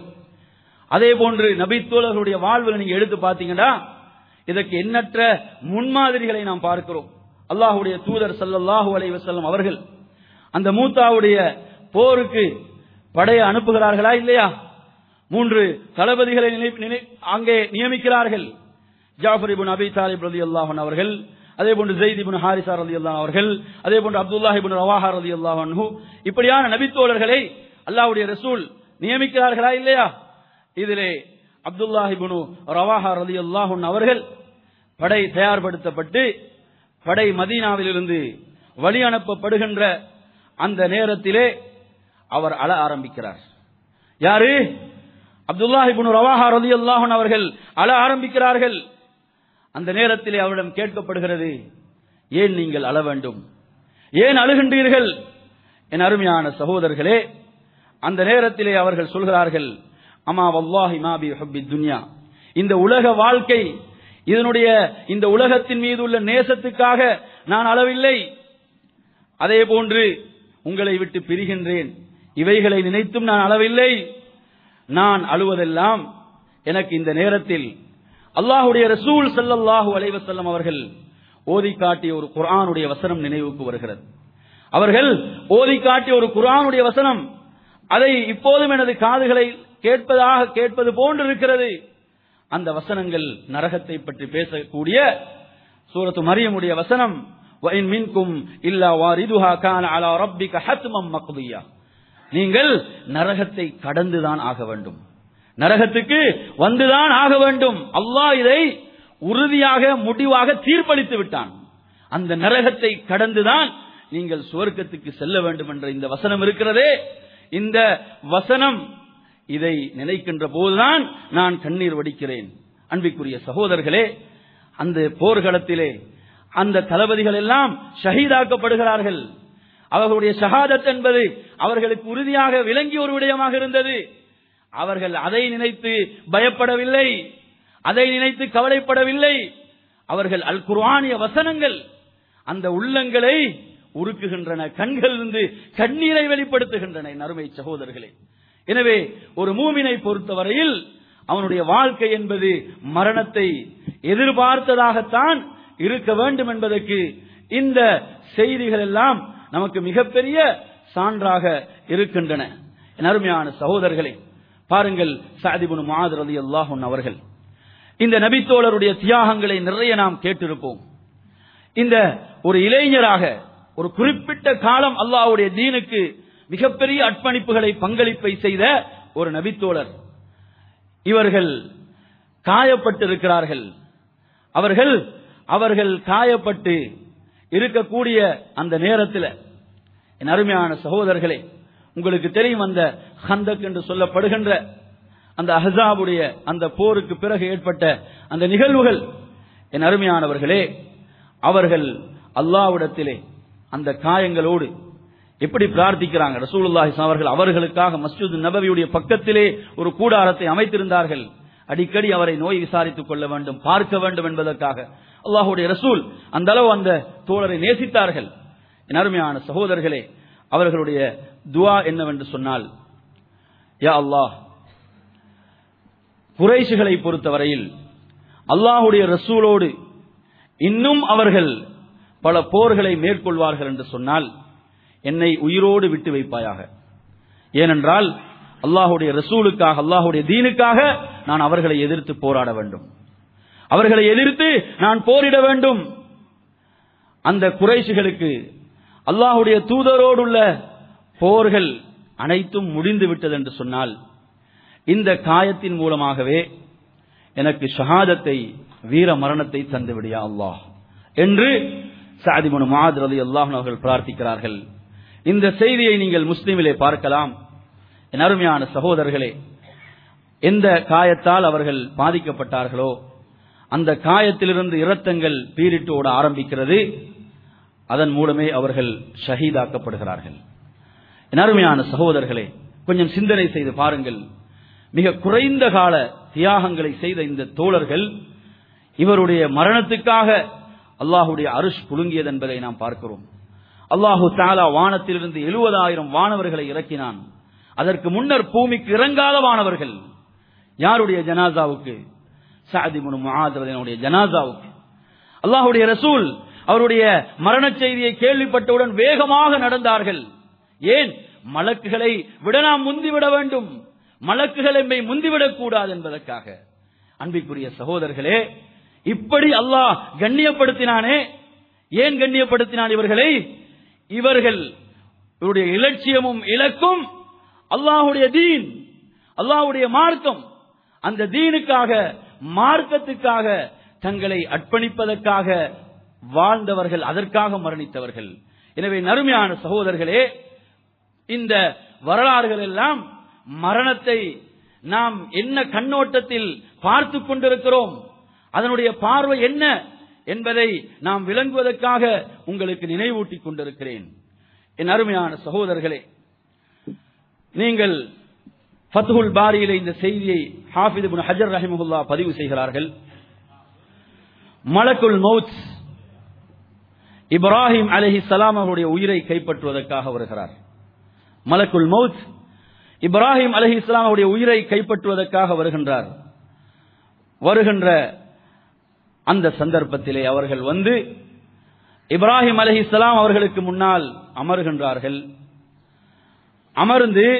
அதே போன்று நபித்தோழர்களுடைய வாழ்வில் நீங்க எடுத்து பார்த்தீங்கன்னா இதற்கு எண்ணற்ற முன்மாதிரிகளை நாம் பார்க்கிறோம் அல்லாஹ்வுடைய தூதர் ஸல்லல்லாஹு அலைஹி வஸல்லம் அவர்கள் அந்த மூத்தாவுடைய போருக்கு படையை அனுப்புகிறார்களா இல்லையா மூன்று தளபதிகளை நினை- நினை- அங்கே நியமிக்கிறார்கள் ஜாஃபர் இப்னு அபி தாலிப் ரலியல்லாஹு அன்ஹு அவர்கள் அதே போன்று ஜெயித் இப்னு ஹாரிசா ரலியல்லாஹு அவர்கள் அதே போன்று அப்துல்லாஹ் இப்னு ரவாஹா ரலியல்லாஹு அன்ஹு இப்படியான நபித்தோழர்களை அல்லாஹ்வுடைய ரசூல் நியமிக்கிறார்களா இல்லையா இதிலே அப்துல்லாஹ் இப்னு ரவாஹா ரலியல்லாஹு அன்ஹு அவர்கள் படை தயார்படுத்தப்பட்டு படை மதீனாவிலிருந்து வழி அனுப்பப்படுகின்ற அந்த நேரத்திலே அவர் அழ ஆரம்பிக்கிறார் யாரு அப்துல்லாஹ் இப்னு ரவாஹா ரலியல்லாஹு அன்ஹு அவர்கள் அழ ஆரம்பிக்கிறார்கள் அந்த நேரத்திலே அவரிடம் கேட்கப்படுகிறது ஏன் நீங்கள் அழ வேண்டும் ஏன் அழுகின்றீர்கள் என் அருமையான சகோதரர்களே அந்த நேரத்திலே அவர்கள் சொல்கிறார்கள் அமா வல்லாஹி மா பி ஹுப்பி துன்யா இந்த உலக வாழ்க்கை இதனுடைய இந்த உலகத்தின் மீது உள்ள நேசத்துக்காக நான் அளவில்லை அதே போன்று உங்களை விட்டு பிரிகின்றேன் இவைகளை நினைத்தும் நான் அளவில்லை நான் அழுவதெல்லாம் எனக்கு இந்த நேரத்தில் அல்லாஹுடைய ரசூல் ஸல்லல்லாஹு அலைஹி வஸல்லம் அவர்கள் ஓதி காட்டிய ஒரு குர்ஆனுடைய வசனம் நினைவுக்கு வருகிறது அவர்கள் ஓதி காட்டிய ஒரு குர்ஆனுடைய வசனம் அதை இப்போதும் எனது காதுகளை கேட்பதாக கேட்பது போன்று இருக்கிறது அந்த வசனங்கள் நரகத்தை பற்றி பேசக்கூடிய சூரத்து மரியமுடைய வசனம் وَإِن مِّنكُمْ إِلَّا وَارِدُهَا كَانَ عَلَى رَبِّكَ حَتْمًا مَّقْضِيًّا நீங்கள் நரகத்தை கடந்துதான் ஆக வேண்டும் நரகத்துக்கு வந்துதான் ஆக வேண்டும் அல்லாஹ் இதை உறுதியாக முடிவாக தீர்ப்பளித்து விட்டான் அந்த நரகத்தை கடந்துதான் நீங்கள் சுவர்க்கத்துக்கு செல்ல வேண்டும் என்ற இந்த வசனம் இருக்கிறதே இந்த வசனம் இதை நினைக்கின்ற போதுதான் நான் கண்ணீர் வடிக்கிறேன் அன்பிற்குரிய சகோதரர்களே அந்த போர்க்களத்திலே அந்த தளபதிகள் எல்லாம் ஷஹீதாக்கப்படுகிறார்கள் அவர்களுடைய ஷஹாதத் என்பது அவர்களுக்கு உறுதியாக விளங்கிய ஒரு விடயமாக இருந்தது அவர்கள் அதை நினைத்து பயப்படவில்லை அதை நினைத்து கவலைப்படவில்லை அவர்கள் அல் குர்ஆனிய வசனங்கள் அந்த உள்ளங்களை உருக்குகின்றன கண்களிலிருந்து கண்ணீரை வெளிப்படுத்துகின்றன என் அருமை சகோதரர்களே எனவே ஒரு மூமினை பொறுத்தவரையில் அவனுடைய வாழ்க்கை என்பது மரணத்தை எதிர்பார்த்ததாகத்தான் இருக்க வேண்டும் என்பதற்கு இந்த செய்திகள் எல்லாம் நமக்கு மிகப்பெரிய சான்றாக இருக்கின்றன என் அருமையான சகோதரர்களே பாருங்கள் சாதிபுன் மாதிரி ரதி அல்லாஹன் அவர்கள் இந்த நபித்தோழருடைய தியாகங்களை நிறைய நாம் கேட்டிருப்போம் இந்த ஒரு இளைஞராக ஒரு குறிப்பிட்ட காலம் அல்லாஹ்வுடைய தீனுக்கு மிகப்பெரிய அர்ப்பணிப்புகளை பங்களிப்பை செய்த ஒரு நபித்தோழர் இவர்கள் காயப்பட்டிருக்கிறார்கள் அவர்கள் அவர்கள் காயப்பட்டு இருக்கக்கூடிய அந்த நேரத்தில் என் அருமையான சகோதரர்களே உங்களுக்கு தெரியும் அந்த ஹந்தக் என்று சொல்லப்படுகின்ற அந்த அஹாபுடைய அந்த போருக்கு பிறகு ஏற்பட்ட அந்த நிகழ்வுகள் என் அருமையானவர்களே அவர்கள் அல்லாவிடத்திலே அந்த காயங்களோடு எப்படி பிரார்த்திக்கிறாங்க ரசூலுல்லாஹி அவர்கள் அவர்களுக்காக மஸ்ஜித் நபவியுடைய பக்கத்திலே ஒரு கூடாரத்தை அமைத்திருந்தார்கள் அடிக்கடி அவரை நோய் விசாரித்துக் கொள்ள வேண்டும் பார்க்க வேண்டும் என்பதற்காக அல்லாஹுடைய ரசூல் அந்த அளவு அந்த தோழரை நேசித்தார்கள் என் அருமையான சகோதரர்களே அவர்களுடைய துவா என்னவென்று சொன்னால் யா அல்லாஹ் குறைஷுகளை பொறுத்தவரையில் அல்லாஹுடைய ரசூலோடு இன்னும் அவர்கள் பல போர்களை மேற்கொள்வார்கள் என்று சொன்னால் என்னை உயிரோடு விட்டு வைப்பாயாக ஏனென்றால் அல்லாஹுடைய ரசூலுக்காக அல்லாஹுடைய தீனுக்காக நான் அவர்களை எதிர்த்து போராட வேண்டும் அவர்களை எதிர்த்து நான் போரிட வேண்டும் அந்த குறைஷிகளுக்கு அல்லாஹுடைய தூதரோடுள்ள போர்கள் அனைத்தும் முடிந்து விட்டது என்று சொன்னால் இந்த காயத்தின் மூலமாகவே எனக்கு ஷஹாதத்தை வீர மரணத்தை தந்து விடியா அல்லாஹ் என்று சாதிமனு மாத் ரலி அல்லாஹ் அவர்கள் பிரார்த்திக்கிறார்கள் இந்த செய்தியை நீங்கள் முஸ்லீமிலே பார்க்கலாம் என் அருமையான சகோதரர்களே எந்த காயத்தால் அவர்கள் பாதிக்கப்பட்டார்களோ அந்த காயத்திலிருந்து இரத்தங்கள் பீரிட்டு ஓட ஆரம்பிக்கிறது அதன் மூலமே அவர்கள் ஷஹீதாக்கப்படுகிறார்கள் என் அருமையான சகோதரர்களே கொஞ்சம் சிந்தனை செய்து பாருங்கள் மிக குறைந்த கால தியாகங்களை செய்த இந்த தோழர்கள் இவருடைய மரணத்துக்காக அல்லாஹுடைய அருஷ் குலுங்கியது என்பதை நாம் பார்க்கிறோம் அல்லாஹு தாலா வானத்திலிருந்து எழுபதாயிரம் வானவர்களை இறக்கினான் அதற்கு முன்னர் பூமிக்கு இறங்காத வானவர்கள் யாருடைய ஜனாசாவுக்கு சாதிமுனு மகாதரனுடைய ஜனாசாவுக்கு அல்லாஹுடைய ரசூல் அவருடைய மரண செய்தியை கேள்விப்பட்டவுடன் வேகமாக நடந்தார்கள் ஏன் மலக்குகளை விட நாம் முந்திவிட வேண்டும் மலக்குகள் எம்மை முந்திவிடக் கூடாது என்பதற்காக அன்பிற்குரிய சகோதரர்களே இப்படி அல்லாஹ் கண்ணியப்படுத்தினானே ஏன் கண்ணியப்படுத்தினான் இவர்களை இவர்கள் இவருடைய இலட்சியமும் இலக்கும் அல்லாஹுடைய தீன் அல்லாஹுடைய மார்க்கம் அந்த தீனுக்காக மார்க்கத்துக்காக தங்களை அர்ப்பணிப்பதற்காக வாழ்ந்தவர்கள் அதற்காக மரணித்தவர்கள் எனவே நறுமையான சகோதரர்களே இந்த வரலாறுகள் எல்லாம் மரணத்தை நாம் என்ன கண்ணோட்டத்தில் பார்த்து கொண்டிருக்கிறோம் அதனுடைய பார்வை என்ன என்பதை நாம் விளங்குவதற்காக உங்களுக்கு நினைவூட்டிக் கொண்டிருக்கிறேன் என் அருமையான சகோதரர்களே நீங்கள் ஃபத்துல் பாரியில இந்த செய்தியை ஹாஃபித் இப்னு ஹஜர் ரஹிமஹுல்லா பதிவு செய்கிறார்கள் மலக்குல் மௌத் இப்ராஹிம் அலஹி சலாம் அவருடைய உயிரை கைப்பற்றுவதற்காக வருகிறார் மலக்குல் மௌத் இப்ராஹிம் அலஹி இஸ்லாம் அவருடைய உயிரை கைப்பற்றுவதற்காக வருகின்றார் வருகின்ற அந்த சந்தர்ப்பத்திலே அவர்கள் வந்து இப்ராஹிம் அலஹி இஸ்லாம் அவர்களுக்கு முன்னால் அமர்கின்றார்கள் அமர்ந்து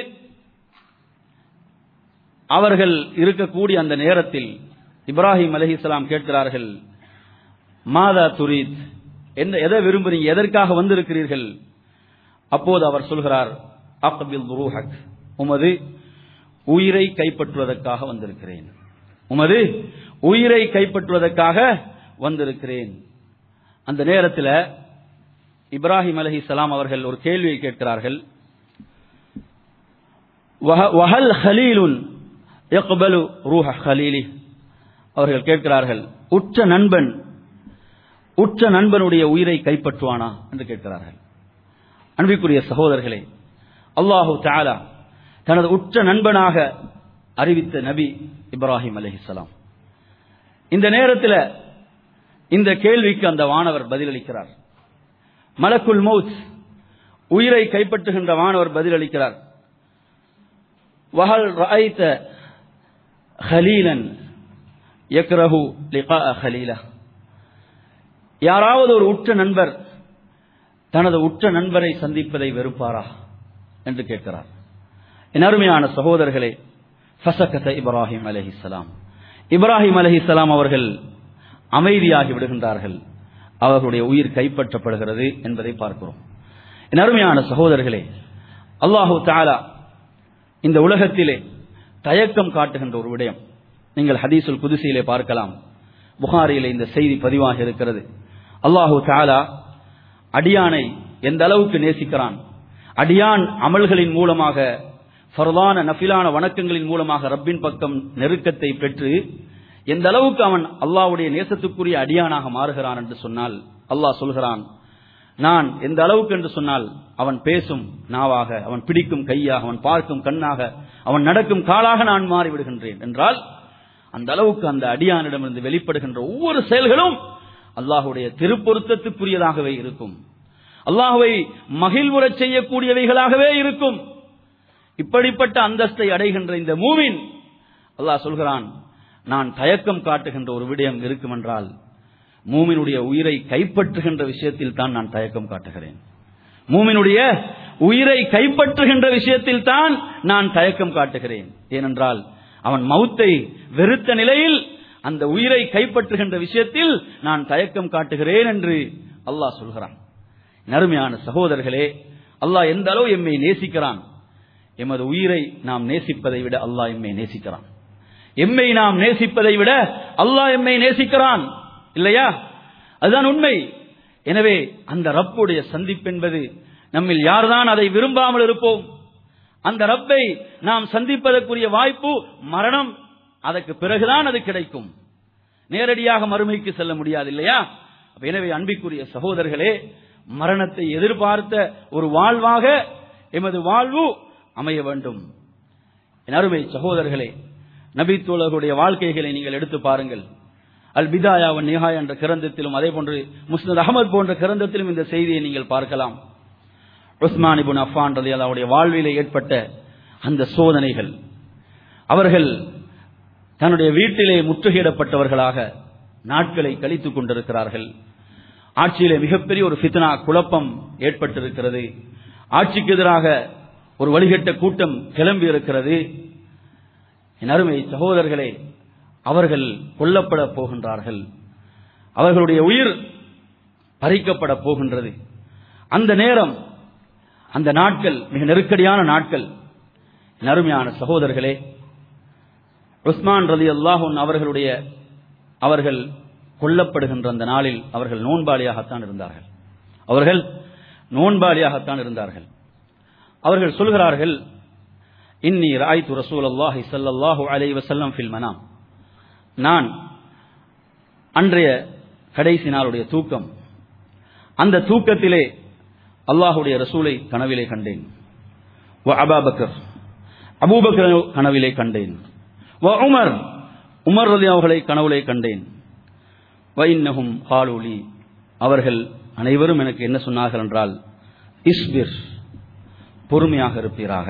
அவர்கள் இருக்கக்கூடிய அந்த நேரத்தில் இப்ராஹிம் அலஹி இஸ்லாம் கேட்கிறார்கள் மாதா துரீத் என்ன எதை விரும்புறீங்க எதற்காக வந்திருக்கிறீர்கள் அப்போது அவர் சொல்கிறார் அக்பில் ரூஹக் உமது உயிரை கைப்பற்றுவதற்காக வந்திருக்கிறேன் உமது உயிரை கைப்பற்றுவதற்காக வந்திருக்கிறேன் அந்த நேரத்தில் இப்ராஹிம் அலஹி சலாம் அவர்கள் ஒரு கேள்வியை கேட்கிறார்கள் வஹல் ஹலீலுன் யக்பலு ரூஹ ஹலீலி அவர்கள் கேட்கிறார்கள் உற்ற நண்பன் உற்ற நண்பனுடைய உயிரை கைப்பற்றுவானா என்று கேட்கிறார்கள் அன்பிற்குரிய சகோதரர்களே அல்லாஹு தாலா தனது உற்ற நண்பனாக அறிவித்த நபி இப்ராஹிம் அலஹிசலாம் இந்த நேரத்தில் இந்த கேள்விக்கு அந்த வானவர் பதிலளிக்கிறார் மலக்குல் மௌத் உயிரை கைப்பற்றுகின்ற வானவர் பதிலளிக்கிறார் வஹல் ராய்த்த ஹலீலன் யக்ரஹு லிகா ஹலீலா யாராவது ஒரு உற்ற நண்பர் தனது உற்ற நண்பரை சந்திப்பதை வெறுப்பாரா என்று கேட்கிறார் என் அருமையான சகோதரர்களே ஃபசகத இப்ராஹிம் அலஹிஸ்லாம் இப்ராஹிம் அலஹிஸ்லாம் அவர்கள் அமைதியாகி விடுகின்றார்கள் அவர்களுடைய உயிர் கைப்பற்றப்படுகிறது என்பதை பார்க்கிறோம் என் அருமையான சகோதரர்களே அல்லாஹு தாலா இந்த உலகத்திலே தயக்கம் காட்டுகின்ற ஒரு விடயம் நீங்கள் ஹதீசுல் குதிசியிலே பார்க்கலாம் புகாரியிலே இந்த செய்தி பதிவாக இருக்கிறது அல்லாஹு தாலா அடியானை எந்த அளவுக்கு நேசிக்கிறான் அடியான் அமல்களின் மூலமாக ஃபர்தான நஃபிலான வணக்கங்களின் மூலமாக ரப்பின் பக்கம் நெருக்கத்தை பெற்று எந்த அளவுக்கு அவன் அல்லாஹ்வுடைய நேசத்துக்குரிய அடியானாக மாறுகிறான் என்று சொன்னால் அல்லாஹ் சொல்கிறான் நான் எந்த அளவுக்கு என்று சொன்னால் அவன் பேசும் நாவாக அவன் பிடிக்கும் கையாக அவன் பார்க்கும் கண்ணாக அவன் நடக்கும் காலாக நான் மாறிவிடுகின்றேன் என்றால் அந்த அளவுக்கு அந்த அடியானிடமிருந்து வெளிப்படுகின்ற ஒவ்வொரு செயல்களும் அல்லாஹுடைய திருப்பொருத்தத்துக்குரியதாகவே இருக்கும் அல்லாஹுவை மகிழ்வுறச் செய்யக்கூடியவைகளாகவே இருக்கும் இப்படிப்பட்ட அந்தஸ்தை அடைகின்ற இந்த மூவின் அல்லாஹ் சொல்கிறான் நான் தயக்கம் காட்டுகின்ற ஒரு விடயம் இருக்கும் என்றால் மூமினுடைய உயிரை கைப்பற்றுகின்ற விஷயத்தில் தான் நான் தயக்கம் காட்டுகிறேன் மூமினுடைய உயிரை கைப்பற்றுகின்ற விஷயத்தில் தான் நான் தயக்கம் காட்டுகிறேன் ஏனென்றால் அவன் மௌத்தை வெறுத்த நிலையில் அந்த உயிரை கைப்பற்றுகின்ற விஷயத்தில் நான் தயக்கம் காட்டுகிறேன் என்று அல்லாஹ் சொல்கிறான் நறுமையான சகோதரர்களே அல்லாஹ் எந்த அளவு எம்மை நேசிக்கிறான் எமது உயிரை நாம் நேசிப்பதை விட அல்லாஹ் எம்மை நேசிக்கிறான் எம்மை நாம் நேசிப்பதை விட அல்லாஹ் எம்மை நேசிக்கிறான் இல்லையா அதுதான் உண்மை எனவே அந்த ரப்புடைய சந்திப்பென்பது நம்மில் யார்தான் அதை விரும்பாமல் இருப்போம் அந்த ரப்பை நாம் சந்திப்பதற்குரிய வாய்ப்பு மரணம் அதற்கு பிறகுதான் அது கிடைக்கும் நேரடியாக மறுமைக்கு செல்ல முடியாது இல்லையா எனவே அன்பிற்குரிய சகோதரர்களே மரணத்தை எதிர்பார்த்த ஒரு வாழ்வாக எமது வாழ்வு அமைய வேண்டும் என் அருமை சகோதரர்களே நபித்தோழர்களுடைய வாழ்க்கைகளை நீங்கள் எடுத்து பாருங்கள் அல் பிதாயா நிஹா என்ற கிரந்தத்திலும் அதே போன்று முஸ்னத் அகமது போன்ற கிரந்தத்திலும் இந்த செய்தியை நீங்கள் பார்க்கலாம் உஸ்மான் இபுன் அஃபான் ரதி அவருடைய வாழ்விலே ஏற்பட்ட அந்த சோதனைகள் அவர்கள் தன்னுடைய வீட்டிலே முற்றுகையிடப்பட்டவர்களாக நாட்களை கழித்துக் கொண்டிருக்கிறார்கள் ஆட்சியிலே மிகப்பெரிய ஒரு ஃபித்னா குழப்பம் ஏற்பட்டிருக்கிறது ஆட்சிக்கு எதிராக ஒரு வழிகட்ட கூட்டம் கிளம்பி இருக்கிறது என் அருமை சகோதரர்களே அவர்கள் கொல்லப்பட போகின்றார்கள் அவர்களுடைய உயிர் பறிக்கப்பட போகின்றது அந்த நேரம் அந்த நாட்கள் மிக நெருக்கடியான நாட்கள் என் அருமையான சகோதரர்களே உஸ்மான் ரதி அல்லாஹூன் அவர்களுடைய அவர்கள் கொல்லப்படுகின்ற அந்த நாளில் அவர்கள் நோன்பாளியாகத்தான் இருந்தார்கள் அவர்கள் நோன்பாளியாகத்தான் இருந்தார்கள் அவர்கள் சொல்கிறார்கள் இன்னி ராய்த்து ரசூல் அல்லாஹி சல்லாஹூ அலை வசல்லம் ஃபில் மனாம் நான் அன்றைய கடைசி நாளுடைய தூக்கம் அந்த தூக்கத்திலே அல்லாஹுடைய ரசூலை கனவிலே கண்டேன் அபாபக்கர் அபூபக்கர் கனவிலே கண்டேன் உமர் உமர் ரதி அவர்களை கனவுலே கண்டேன் வைன்னகும் ஹாலூலி அவர்கள் அனைவரும் எனக்கு என்ன சொன்னார்கள் என்றால் இஸ்பிர் பொறுமையாக இருப்பீராக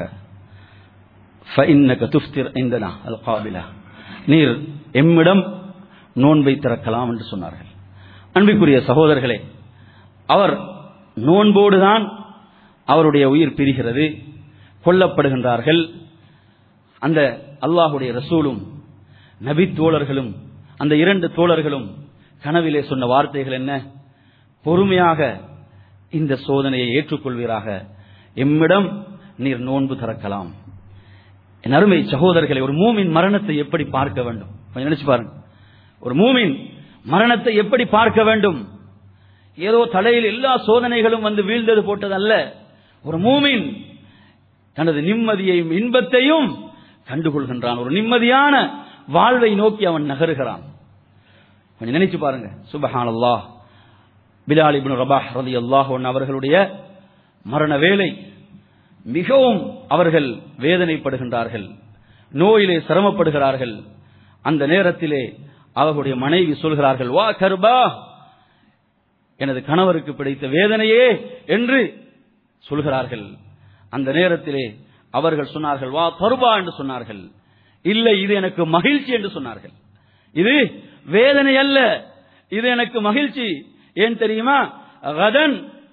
நீர் எம்மிடம் நோன்பை திறக்கலாம் என்று சொன்னார்கள் அன்பிற்குரிய சகோதரர்களே அவர் நோன்போடுதான் அவருடைய உயிர் பிரிகிறது கொல்லப்படுகின்றார்கள் அந்த அல்லாஹுடைய ரசூலும் நபி தோழர்களும் அந்த இரண்டு தோழர்களும் கனவிலே சொன்ன வார்த்தைகள் என்ன பொறுமையாக இந்த சோதனையை ஏற்றுக்கொள்வீராக எம்மிடம் நீர் நோன்பு திறக்கலாம் என் அருமை சகோதரர்களை ஒரு மூமின் மரணத்தை எப்படி பார்க்க வேண்டும் கொஞ்சம் நினைச்சு பாருங்க ஒரு மூமின் மரணத்தை எப்படி பார்க்க வேண்டும் ஏதோ தலையில் எல்லா சோதனைகளும் வந்து வீழ்ந்தது போட்டதல்ல ஒரு மூமின் தனது நிம்மதியையும் இன்பத்தையும் கண்டுகொள்கின்றான் ஒரு நிம்மதியான வாழ்வை நோக்கி அவன் நகருகிறான் கொஞ்சம் நினைச்சு பாருங்க சுபஹான் அல்லாஹ் பிலால் இப்னு ரபாஹ் ரதி அல்லாஹ் அவர்களுடைய மரண வேலை மிகவும் அவர்கள் வேதனைப்படுகின்றார்கள் நோயிலே சிரமப்படுகிறார்கள் அந்த நேரத்திலே அவர்களுடைய மனைவி சொல்கிறார்கள் வா கர்பா எனது கணவருக்கு பிடித்த வேதனையே என்று சொல்கிறார்கள் அந்த நேரத்திலே அவர்கள் சொன்னார்கள் வா கருபா என்று சொன்னார்கள் இல்லை இது எனக்கு மகிழ்ச்சி என்று சொன்னார்கள் இது வேதனை அல்ல இது எனக்கு மகிழ்ச்சி ஏன் தெரியுமா கதன்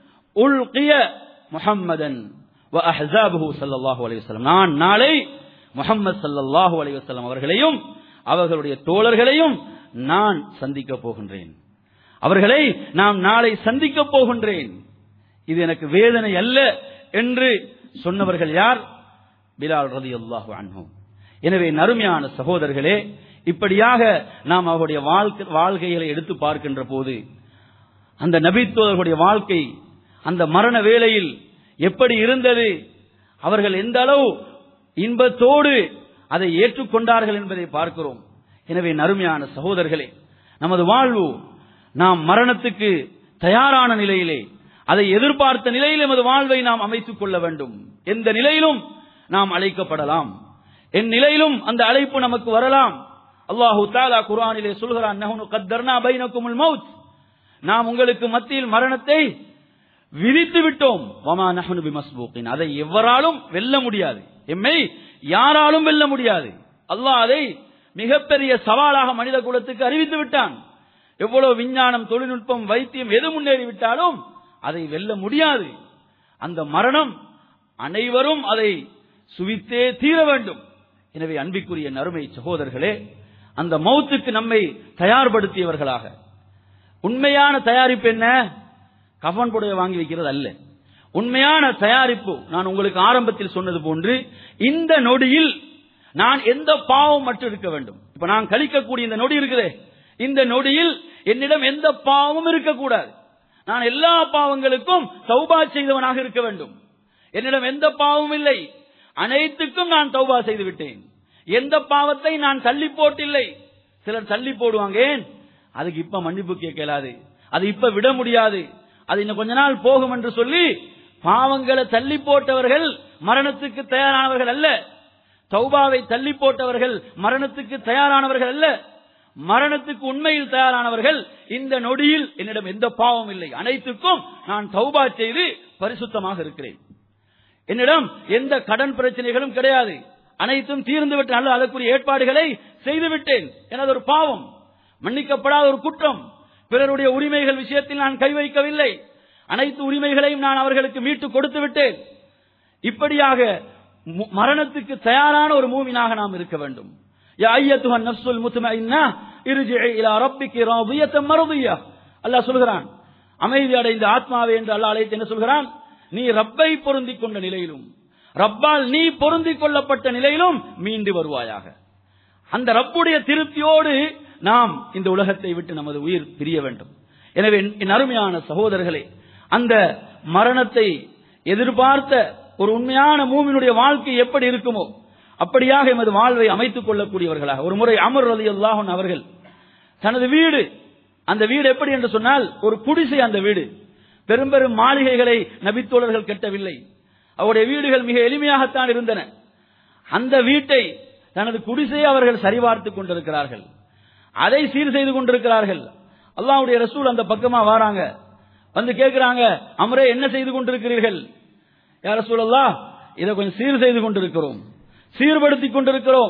உல்கிய முஹம்மதன் வ அஹ்ஸாபுஹு ஸல்லல்லாஹு அலைஹி வஸல்லம் நான் நாளை முஹம்மது ஸல்லல்லாஹு அலைஹி வஸல்லம் அவர்களையும் அவர்களுடைய தோழர்களையும் நான் சந்திக்க போகின்றேன் அவர்களை நாம் நாளை சந்திக்க போகின்றேன் இது எனக்கு வேதனை அல்ல என்று சொன்னவர்கள் யார் பிலால் ரலியல்லாஹு அன்ஹு எனவே நறுமையான சகோதரர்களே இப்படியாக நாம் அவருடைய வாழ்க்கை வாழ்க்கைகளை எடுத்து பார்க்கின்ற போது அந்த நபித்தோதர்களுடைய வாழ்க்கை அந்த மரண வேளையில் எப்படி இருந்தது அவர்கள் எந்த அளவு இன்பத்தோடு அதை ஏற்றுக்கொண்டார்கள் என்பதை பார்க்கிறோம் எனவே நறுமையான சகோதரர்களே நமது வாழ்வு நாம் மரணத்துக்கு தயாரான நிலையிலே அதை எதிர்பார்த்த நிலையில் எமது வாழ்வை நாம் அமைத்துக் கொள்ள வேண்டும் எந்த நிலையிலும் நாம் அழைக்கப்படலாம் என் நிலையிலும் அந்த அழைப்பு நமக்கு வரலாம் அல்லாஹு தாலா குர்ஆனிலே சொல்கிறான் நஹ்னு கத்தர்னா பைனக்குமுல் மௌத் நாம் உங்களுக்கு மத்தியில் மரணத்தை விதித்து விட்டோம் வமா நஹ்னு பிமஸ்பூகின் அதை எவராலும் வெல்ல முடியாது எம்மை யாராலும் வெல்ல முடியாது அல்லாஹ் அதை மிகப்பெரிய சவாலாக மனித குலத்துக்கு அறிவித்து விட்டான் எவ்வளவு விஞ்ஞானம் தொழில்நுட்பம் வைத்தியம் எது முன்னேறி விட்டாலும் அதை வெல்ல முடியாது அந்த மரணம் அனைவரும் அதை சுவித்தே தீர வேண்டும் எனவே அன்பிற்குரிய நறுமை சகோதரர்களே அந்த மௌத்துக்கு நம்மை தயார்படுத்தியவர்களாக உண்மையான தயாரிப்பு என்ன கஃன் புடவை வாங்கி வைக்கிறது அல்ல உண்மையான தயாரிப்பு நான் உங்களுக்கு ஆரம்பத்தில் சொன்னது போன்று இந்த நொடியில் நான் எந்த பாவம் மட்டும் இருக்க வேண்டும் இப்ப நான் கழிக்கக்கூடிய இந்த நொடி இருக்குதே இந்த நொடியில் என்னிடம் எந்த பாவமும் இருக்கக்கூடாது நான் எல்லா பாவங்களுக்கும் சௌபா செய்தவனாக இருக்க வேண்டும் என்னிடம் எந்த பாவமும் இல்லை அனைத்துக்கும் நான் தௌபா செய்து விட்டேன் எந்த பாவத்தை நான் தள்ளி போட்டில்லை சிலர் தள்ளி போடுவாங்க ஏன் அதுக்கு இப்ப மன்னிப்பு கேட்கலாது அது இப்ப விட முடியாது அது இன்னும் கொஞ்ச நாள் போகும் என்று சொல்லி பாவங்களை தள்ளி போட்டவர்கள் மரணத்துக்கு தயாரானவர்கள் அல்ல தௌபாவை தள்ளி போட்டவர்கள் மரணத்துக்கு தயாரானவர்கள் அல்ல மரணத்துக்கு உண்மையில் தயாரானவர்கள் இந்த நொடியில் என்னிடம் எந்த பாவம் இல்லை அனைத்துக்கும் நான் தௌபா செய்து பரிசுத்தமாக இருக்கிறேன் என்னிடம் எந்த கடன் பிரச்சனைகளும் கிடையாது அனைத்தும் தீர்ந்து விட்டு அல்ல அதற்குரிய ஏற்பாடுகளை செய்து விட்டேன் எனது ஒரு பாவம் மன்னிக்கப்படாத ஒரு குற்றம் பிறருடைய உரிமைகள் விஷயத்தில் நான் கை வைக்கவில்லை அனைத்து உரிமைகளையும் நான் அவர்களுக்கு மீட்டு கொடுத்து விட்டேன் இப்படியாக மு- மரணத்துக்கு தயாரான ஒரு மூவினாக நாம் இருக்க வேண்டும் யா ஐயத்துஹ நஃப்ஸுல் முத்மஇன்னா இர்ஜிஇ இலா ரப்பிகி ராதியத்தன் மர்தியா அல்லாஹ் சொல்கிறான் அமைதி அடைந்த ஆத்மாவே என்று அல்லாஹ் அழைத்து என்ன சொல்கிறான் நீ ரப்பை பொருந்திக் கொண்ட நிலையிலும் ரப்பால் நீ பொருந்திக் கொள்ளப்பட்ட நிலையிலும் மீண்டு வருவாயாக அந்த ரப்புடைய திருப்தியோடு நாம் இந்த உலகத்தை விட்டு நமது உயிர் பிரிய வேண்டும் எனவே என் அருமையான சகோதரர்களே அந்த மரணத்தை எதிர்பார்த்த ஒரு உண்மையான மூமினுடைய வாழ்க்கை எப்படி இருக்குமோ அப்படியாக எமது வாழ்வை அமைத்துக் கொள்ளக்கூடியவர்களாக ஒரு முறை அமர் ரலி அல்லாஹன் அவர்கள் தனது வீடு அந்த வீடு எப்படி என்று சொன்னால் ஒரு குடிசை அந்த வீடு பெரும் பெரும் மாளிகைகளை நபித்தோழர்கள் கட்டவில்லை அவருடைய வீடுகள் மிக எளிமையாகத்தான் இருந்தன அந்த வீட்டை தனது குடிசையை அவர்கள் சரிபார்த்துக் கொண்டிருக்கிறார்கள் அதை சீர் செய்து கொண்டிருக்கிறார்கள் அல்லாஹ்வுடைய ரசூல் அந்த பக்கமா வராங்க வந்து கேட்கிறாங்க அமரே என்ன செய்து கொண்டிருக்கிறீர்கள் யார் ரசூலல்லா இதை கொஞ்சம் சீர் செய்து கொண்டிருக்கிறோம் சீர்படுத்திக் கொண்டிருக்கிறோம்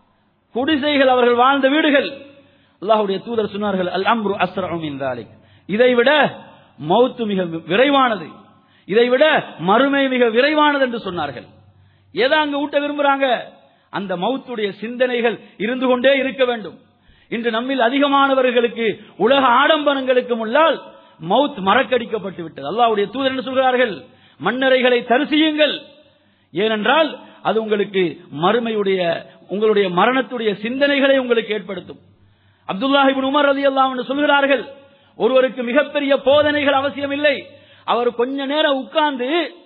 குடிசைகள் அவர்கள் வாழ்ந்த வீடுகள் அல்லாஹ்வுடைய தூதர் சொன்னார்கள் அல் அம்ரு அஸ்ரஉம் மின் தாலிக் இதை விட மௌத்து மிக விரைவானது இதை விட மறுமை மிக விரைவானது என்று சொன்னார்கள் எதை அங்க ஊட்ட விரும்புறாங்க அந்த மௌத்துடைய சிந்தனைகள் இருந்து கொண்டே இருக்க வேண்டும் இன்று நம்மில் அதிகமானவர்களுக்கு உலக ஆடம்பரங்களுக்கு முன்னால் மவுத் மறக்கடிக்கப்பட்டு விட்டது அல்லாஹ்வுடைய தூதர் என்று சொல்கிறார்கள் மன்னரைகளை தரிசியுங்கள் ஏனென்றால் அது உங்களுக்கு மறுமையுடைய உங்களுடைய மரணத்துடைய சிந்தனைகளை உங்களுக்கு ஏற்படுத்தும் அப்துல்லாஹிபின் உமர் ரதி என்று சொல்கிறார்கள் ஒருவருக்கு மிகப்பெரிய போதனைகள் அவசியம் இல்லை அவர் கொஞ்ச நேரம் உட்கார்ந்து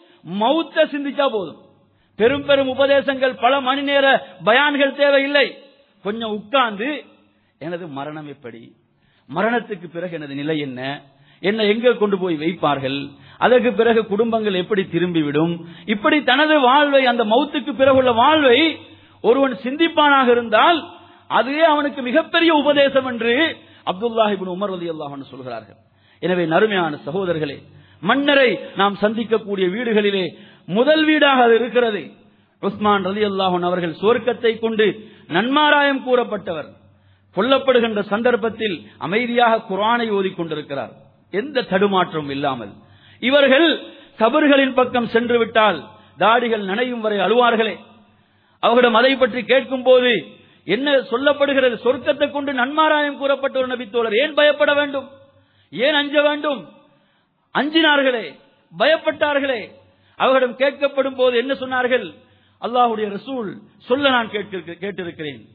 மௌத்த சிந்திச்சா போதும் பெரும் பெரும் உபதேசங்கள் பல மணி நேர பயான்கள் தேவையில்லை கொஞ்சம் உட்கார்ந்து எனது மரணம் எப்படி மரணத்துக்கு பிறகு எனது நிலை என்ன என்ன எங்க கொண்டு போய் வைப்பார்கள் அதற்கு பிறகு குடும்பங்கள் எப்படி திரும்பிவிடும் இப்படி தனது வாழ்வை அந்த மௌத்துக்கு பிறகுள்ள வாழ்வை ஒருவன் சிந்திப்பானாக இருந்தால் அதுவே அவனுக்கு மிகப்பெரிய உபதேசம் என்று அப்துல்லாஹிபின் உமர் ரதி அல்லாஹ் சொல்கிறார்கள் எனவே நறுமையான சகோதரர்களே மன்னரை நாம் சந்திக்கக்கூடிய வீடுகளிலே முதல் வீடாக அது இருக்கிறது உஸ்மான் ரதி அல்லாஹன் அவர்கள் சுவர்க்கத்தை கொண்டு நன்மாராயம் கூறப்பட்டவர் கொல்லப்படுகின்ற சந்தர்ப்பத்தில் அமைதியாக குரானை ஓதிக் கொண்டிருக்கிறார் எந்த தடுமாற்றமும் இல்லாமல் இவர்கள் கபர்களின் பக்கம் சென்று விட்டால் தாடிகள் நனையும் வரை அழுவார்களே அவர்களிடம் அதை பற்றி கேட்கும் போது என்ன சொல்லப்படுகிறது சொர்க்கத்தை கொண்டு நன்மாராயம் கூறப்பட்ட ஒரு நபித்தோழர் ஏன் பயப்பட வேண்டும் ஏன் அஞ்ச வேண்டும் அஞ்சினார்களே பயப்பட்டார்களே அவர்களிடம் கேட்கப்படும் போது என்ன சொன்னார்கள் அல்லாஹுடைய ரசூல் சொல்ல நான் கேட்டிருக்க- கேட்டிருக்கிறேன்